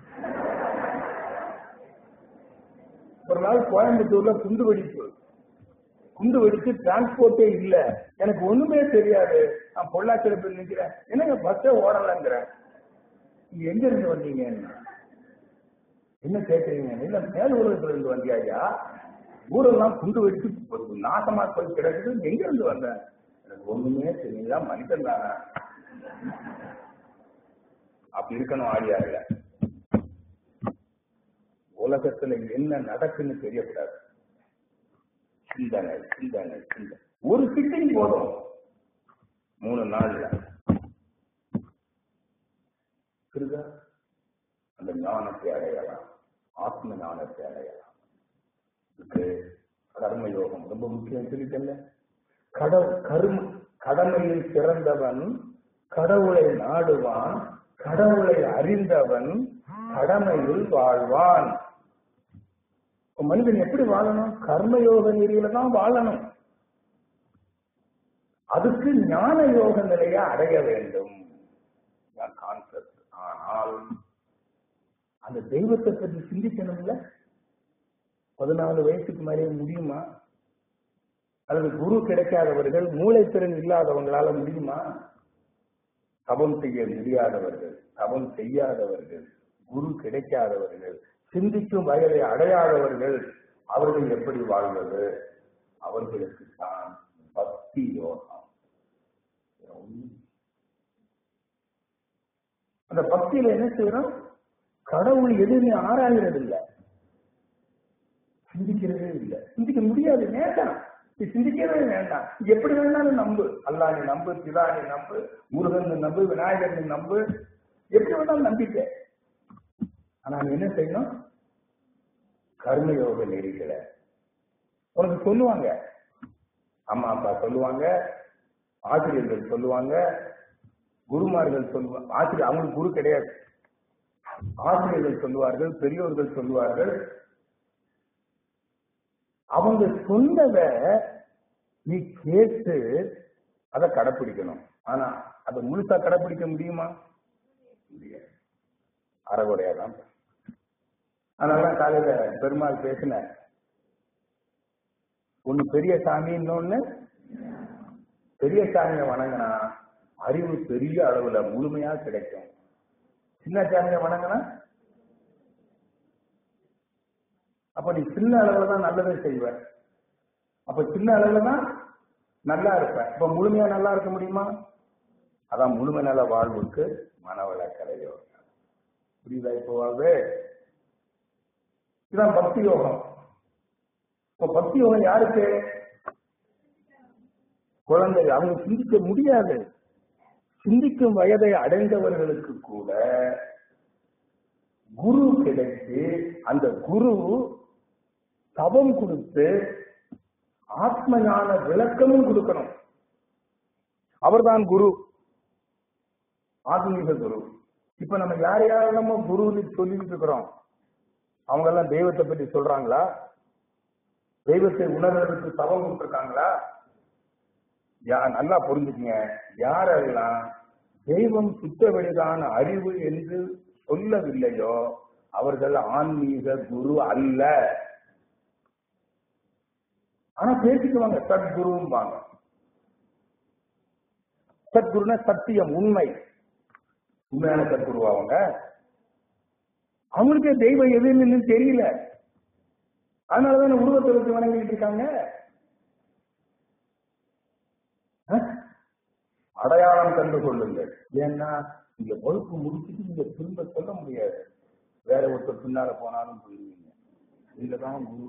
ஒரு நாள் கோயம்புத்தூர்ல குண்டு வெடிப்பு குண்டு வெடிச்சு டிரான்ஸ்போர்ட்டே இல்ல எனக்கு ஒண்ணுமே தெரியாது நான் பொள்ளாச்சியில போய் நிக்கிறேன் என்னங்க பஸ்ஸே ஓடலங்கிறேன் நீங்க எங்க இருந்து வந்தீங்க என்ன கேட்கறீங்க இல்ல மேல் உலகத்துல இருந்து வந்தியாயா ஊரெல்லாம் குண்டு வெடிச்சு ஒரு நாசமா போய் கிடக்குது எங்க இருந்து வந்த எனக்கு ஒண்ணுமே தெரியல மனிதன் தானே அப்படி இருக்கணும் ஆடியாருல உலகத்துல என்ன நடக்குன்னு தெரியக்கூடாது சிந்தனை சிந்தனை சிந்தனை ஒரு சிட்டிங் போதும் மூணு நாள்ல புரியுதா அந்த ஞானத்தை அடையலாம் ஆத்ம ஞானத்தை அடையலாம் இதுக்கு கர்ம யோகம் ரொம்ப முக்கியம் சொல்லிட்டல கடவு கரும கடமையில் சிறந்தவன் கடவுளை நாடுவான் கடவுளை அறிந்தவன் கடமையில் வாழ்வான் இப்ப மனிதன் எப்படி வாழணும் கர்மயோக நெறியில தான் வாழணும் அதுக்கு ஞான யோக நிலையை அடைய வேண்டும் கான்செப்ட் ஆனால் அந்த தெய்வத்தை பற்றி சிந்திக்கணும்ல பதினாலு வயசுக்கு மேலே முடியுமா அல்லது குரு கிடைக்காதவர்கள் மூளைத்திறன் இல்லாதவங்களால முடியுமா தபம் செய்ய முடியாதவர்கள் தபம் செய்யாதவர்கள் குரு கிடைக்காதவர்கள் சிந்திக்கும் வயதை அடையாதவர்கள் அவர்கள் எப்படி வாழ்வது அவர்களுக்கு தான் பக்தி யோகம் அந்த பக்தியில என்ன செய்யறோம் கடவுள் எதுவுமே ஆராய்கிறது இல்ல சிந்திக்கிறதே இல்ல சிந்திக்க முடியாது வேண்டாம் நீ சிந்திக்கவே வேண்டாம் நீ எப்படி வேணாலும் நம்பு அல்லா நீ நம்பு சிவா நீ நம்பு முருகன் நீ நம்பு விநாயகர் நீ நம்பு எப்படி வேணாலும் நம்பிக்க ஆனா நீ என்ன செய்யணும் கர்மயோக நெறிகளை உனக்கு சொல்லுவாங்க அம்மா அப்பா சொல்லுவாங்க ஆசிரியர்கள் சொல்லுவாங்க குருமார்கள் சொல்லுவாங்க ஆசிரியர் அவங்களுக்கு குரு கிடையாது ஆசிரியர்கள் சொல்லுவார்கள் பெரியோர்கள் சொல்லுவார்கள் அவங்க சொன்னதை நீ கேட்டு அதை கடைப்பிடிக்கணும் ஆனா அதை முழுசா கடைப்பிடிக்க முடியுமா முடியாது அறகுறையாதான் அதனாலதான் காலையில பெருமாள் பேசின ஒண்ணு பெரிய சாமி இன்னொன்னு பெரிய சாமியை வணங்கினா அறிவு பெரிய அளவுல முழுமையா கிடைக்கும் சின்ன சாமியை வணங்கினா அப்ப நீ சின்ன அளவுல தான் நல்லதை செய்வ அப்ப சின்ன அளவுல தான் நல்லா இருப்ப இப்ப முழுமையா நல்லா இருக்க முடியுமா அதான் முழுமை நல வாழ்வுக்கு மனவள கலையோ புரியுதா இப்போவாவே இதான் பக்தி யோகம் இப்ப பக்தி யோகம் யாருக்கு குழந்தை அவங்க சிந்திக்க முடியாது சிந்திக்கும் வயதை அடைந்தவர்களுக்கு கூட குரு கிடைத்து அந்த குரு தவம் கொடுத்து ஆத்ம ஞான விளக்கமும் கொடுக்கணும் அவர்தான் குரு ஆத்மீக குரு இப்ப நம்ம யார் யார நம்ம குருன்னு சொல்லிட்டு இருக்கிறோம் அவங்க எல்லாம் தெய்வத்தை பற்றி சொல்றாங்களா தெய்வத்தை உணர்றதுக்கு தவம் கொடுத்துருக்காங்களா யா நல்லா புரிஞ்சுக்கங்க யாரெல்லாம் தெய்வம் சுத்த வெளிதான அறிவு என்று சொல்லவில்லையோ அவர்கள் ஆன்மீக குரு அல்ல ஆனா பேசிக்குவாங்க சத்குரும்பாங்க சத்குருனா சத்தியம் உண்மை உண்மையான சத்குரு அவங்க அவங்களுக்கே தெய்வம் எதுன்னு தெரியல அதனாலதான் உருவத்தை வச்சு வணங்கிட்டு இருக்காங்க அஹ்? அடையாளம் கண்டு கொள்ளுங்கள் ஏன்னா இங்க பொறுப்பு முடிச்சுட்டு நீங்க திரும்ப சொல்ல முடியாது வேற ஒருத்தர் பின்னால போனாலும் போயிருவீங்க இதுலதான் குரு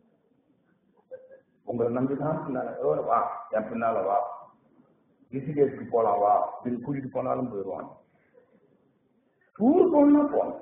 உங்களை நம்பிதான் பின்னால "ஓ, வா என் பின்னால வா ரிஷிகேஷ்க்கு போலாம் வா அப்படின்னு கூட்டிட்டு போனாலும் போயிடுவாங்க டூர் போனா போங்க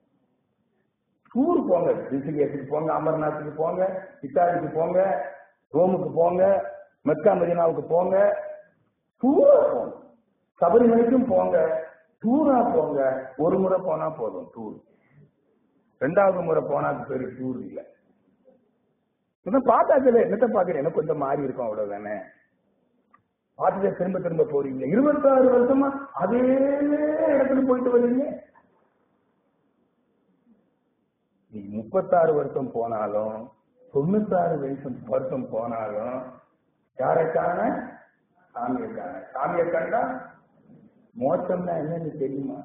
டூர் போங்க ரிஷிகேஷுக்கு போங்க அமர்நாத்துக்கு போங்க இத்தாலிக்கு போங்க ரோமுக்கு போங்க மெக்கா மதினாவுக்கு போங்க டூரா போங்க சபரிமலைக்கும் போங்க டூரா போங்க ஒரு முறை போனா போதும் டூர் ரெண்டாவது முறை போனா அது பேரு டூர் இல்ல இன்னும் பார்த்தாச்சுல என்னத்த பாக்குறேன் எனக்கு கொஞ்சம் மாறி இருக்கும் அவ்வளவுதானே பார்த்துட்டு திரும்ப திரும்ப போறீங்க இருபத்தாறு வருஷமா அதே இடத்துல போயிட்டு வரீங்க நீ முப்பத்தாறு வருஷம் போனாலும் தொண்ணூத்தாறு வயசு வருஷம் போனாலும் யாரை காண சாமியை காண சாமியை கண்டா மோசம்னா என்னன்னு தெரியுமா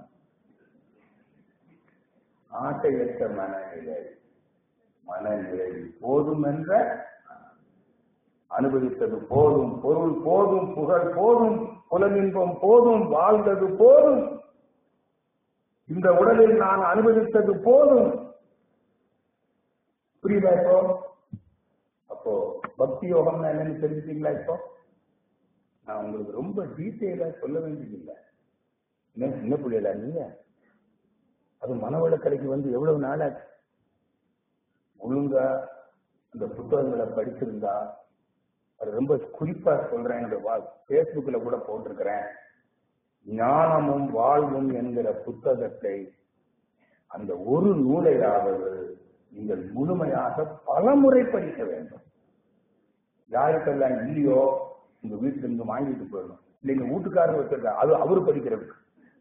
ஆசையற்ற மனநிலை மனநிலை போதும் என்ற அனுபவித்தது போதும் பொருள் போதும் புகழ் போதும் புலனின்பம் போதும் வாழ்ந்தது போதும் இந்த உடலில் நான் அனுபவித்தது போதும் புரியுதா இப்போ அப்போ பக்தி யோகம்னா என்னன்னு தெரிஞ்சுட்டீங்களா இப்போ நான் உங்களுக்கு ரொம்ப டீட்டெயிலா சொல்ல வேண்டியதில்லை என்ன சின்ன பிள்ளைல நீங்க அது மனவளக்கலைக்கு வந்து எவ்வளவு நாளாச்சு ஒழுங்கா இந்த புத்தகங்களை படிச்சிருந்தா அது ரொம்ப குறிப்பா சொல்றேன் என்னோட பேஸ்புக்ல கூட போட்டிருக்கிறேன் ஞானமும் வாழ்வும் என்கிற புத்தகத்தை அந்த ஒரு நூலையாவது நீங்கள் முழுமையாக பலமுறை படிக்க வேண்டும் யாருக்கெல்லாம் இல்லையோ உங்க வீட்டுல இருந்து வாங்கிட்டு போயிடணும் இல்லைங்க வீட்டுக்காரர் வச்சிருக்க அது அவரு படிக்கிறதுக்கு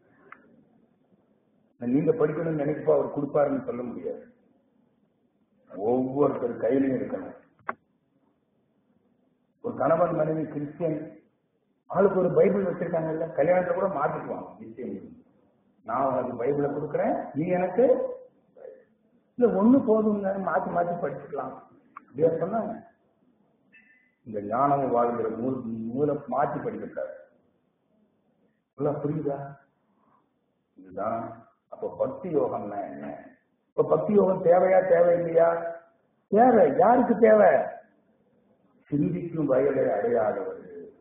நீங்க படிக்கணும்னு நினைக்கப்போ அவர் கொடுப்பாருன்னு சொல்ல முடியாது ஒவ்வொருத்தர் கையிலையும் இருக்கணும் ஒரு கணவன் மனைவி கிறிஸ்டியன் ஆளுக்கு ஒரு பைபிள் வச்சிருக்காங்கல்ல கல்யாணத்தை கூட மாத்திக்குவாங்க நிச்சயம் நான் உனக்கு பைபிளை கொடுக்குறேன் நீ எனக்கு இல்ல ஒண்ணு போதுங்க மாத்தி மாத்தி படிச்சுக்கலாம் அப்படியா சொன்னாங்க இந்த ஞானம் வாழ்கிற நூல் நூலை மாற்றி படிக்கிறார் புரியுதா இதுதான் அப்ப பக்தி யோகம்னா என்ன இப்ப பக்தி யோகம் தேவையா தேவை இல்லையா தேவை யாருக்கு தேவை சிந்திக்கும் வயலை அடையாதவர்கள்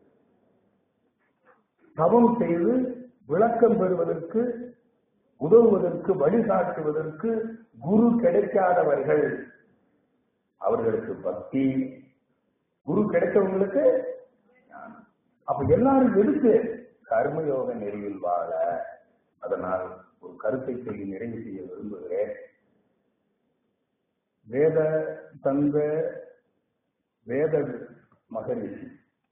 தவம் செய்து விளக்கம் பெறுவதற்கு உதவுவதற்கு வழிகாட்டுவதற்கு குரு கிடைக்காதவர்கள் அவர்களுக்கு பக்தி குரு கிடைத்தவங்களுக்கு அப்ப எல்லாரும் எதுக்கு கர்மயோக நெறியில் வாழ அதனால் ஒரு கருத்தை சொல்லி நிறைவு செய்ய விரும்புகிறேன் வேத தந்த வேத மகரிஷி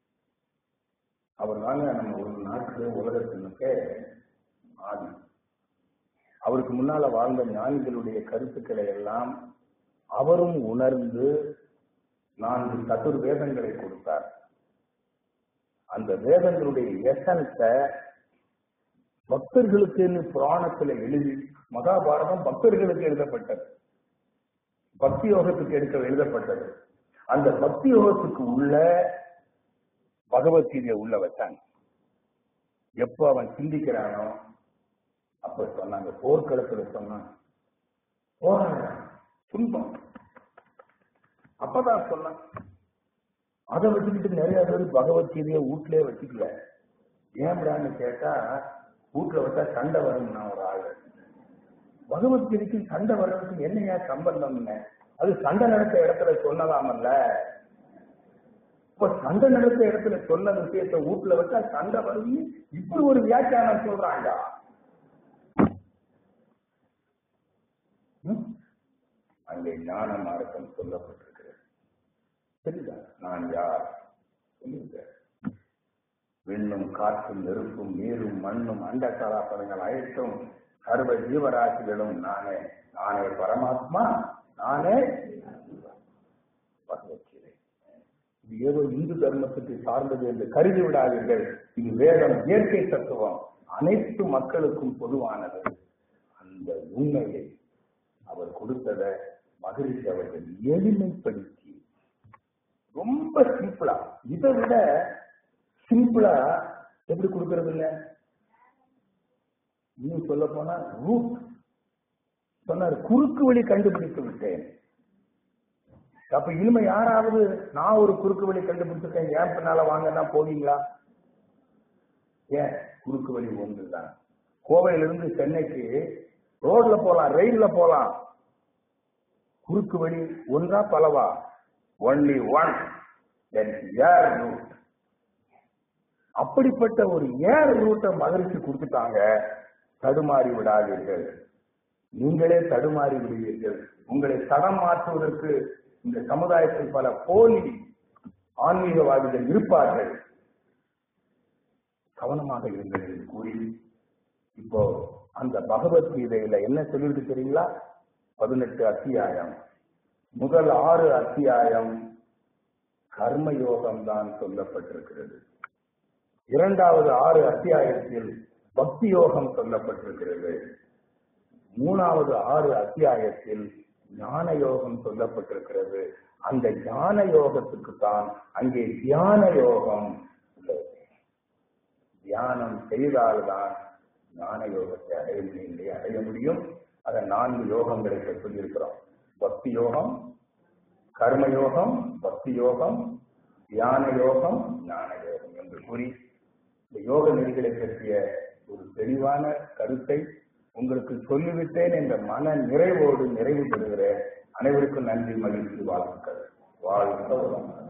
அவர் தாங்க நம்ம ஒரு நாட்டுல உலகத்தினுக்கே ஆதி அவருக்கு முன்னால வாழ்ந்த ஞானிகளுடைய கருத்துக்களை எல்லாம் அவரும் உணர்ந்து நான்கு சதுர் வேதங்களை கொடுத்தார் அந்த வேதங்களுடைய எசன்ஸ பக்தர்களுக்கு புராணத்துல எழுதி மகாபாரதம் பக்தர்களுக்கு எழுதப்பட்டது பக்தி யோகத்துக்கு எடுக்க எழுதப்பட்டது அந்த பக்தி யோகத்துக்கு உள்ள பகவத்கீதையை உள்ள வச்சாங்க எப்போ அவன் சிந்திக்கிறானோ அப்ப சொன்னாங்க போர்க்களத்துல சொன்னான் போராடுறான் துன்பம் அப்பதான் சொன்னான் அதை வச்சுக்கிட்டு நிறைய பேர் பகவத்கீதையை வீட்லயே வச்சுக்கல ஏன்டான்னு கேட்டா வீட்டுல வச்சா சண்டை வரும்னா ஒரு ஆளு பகவத்கீதைக்கு சண்டை வர்றதுக்கு என்னையா சம்பந்தம்னு அது சண்டை நடத்த இடத்துல சொல்லலாமல்ல இப்ப சண்டை நடத்த இடத்துல சொன்ன விஷயத்த வீட்டுல வச்சா சண்டை வரும் இப்படி ஒரு வியாக்கியானம் சொல்றாங்க அங்கே ஞான மார்க்கம் சொல்லப்பட்டிருக்கிறது சரிதா நான் யார் சொல்லியிருக்க விண்ணும் காற்றும் நெருப்பும் நீரும் மண்ணும் அண்ட கலாபதங்கள் அழைத்தும் சர்வ ஜீவராசிகளும் நானே நானே பரமாத்மா நானே பகவத்கீதை இது ஏதோ இந்து தர்மத்துக்கு சார்ந்தது என்று கருதி விடாதீர்கள் இது வேதம் இயற்கை தத்துவம் அனைத்து மக்களுக்கும் பொதுவானது அந்த உண்மையை அவர் கொடுத்ததை மகிழ்ச்சி அவர்கள் எளிமைப்படுத்தி ரொம்ப சிம்பிளா இதை விட சிம்பிளா எப்படி கொடுக்கறது இல்ல இன்னும் சொல்ல போனா ரூட் சொன்னார் குறுக்கு வழி கண்டுபிடித்து விட்டேன் அப்ப இனிமே யாராவது நான் ஒரு குறுக்கு வழி கண்டுபிடிச்சிருக்கேன் ஏன் பின்னால வாங்கன்னா போவீங்களா ஏன் குறுக்கு வழி ஒன்றுதான் கோவையிலிருந்து சென்னைக்கு ரோட்ல போலாம் ரயில்ல போலாம் குறுக்கு வழி ஒன்றா பலவா ஒன்லி ஒன் ரூட் அப்படிப்பட்ட ஒரு ஏர் ரூட்டை மகிழ்ச்சி கொடுத்துட்டாங்க தடுமாறி விடாதீர்கள் நீங்களே தடுமாறி விடுவீர்கள் உங்களை தடம் மாற்றுவதற்கு இந்த சமுதாயத்தில் பல போலி ஆன்மீகவாதிகள் இருப்பார்கள் கவனமாக இருங்கள் என்று கூறி இப்போ அந்த பகவத்கீதையில என்ன சொல்லிட்டு தெரியுங்களா பதினெட்டு அத்தியாயம் முதல் ஆறு அத்தியாயம் கர்மயோகம் தான் சொல்லப்பட்டிருக்கிறது இரண்டாவது ஆறு அத்தியாயத்தில் பக்தி யோகம் சொல்லப்பட்டிருக்கிறது மூணாவது ஆறு அத்தியாயத்தில் ஞான யோகம் சொல்லப்பட்டிருக்கிறது அந்த ஞான யோகத்துக்கு தான் அங்கே தியான யோகம் உள்ளது தியானம் செய்தால்தான் ஞான யோகத்தை அடைய முடியவில்லை அடைய முடியும் அதை நான்கு யோகங்களை சொல்லியிருக்கிறோம் பக்தி யோகம் கர்ம யோகம் பக்தி யோகம் தியான யோகம் ஞான யோகம் என்று கூறி இந்த யோக நெறிகளை பற்றிய ஒரு தெளிவான கருத்தை உங்களுக்கு சொல்லிவிட்டேன் என்ற மன நிறைவோடு நிறைவு பெறுகிறேன் அனைவருக்கும் நன்றி மகிழ்ச்சி வாழ்த்துக்கள் வாழ்க வளமுடன்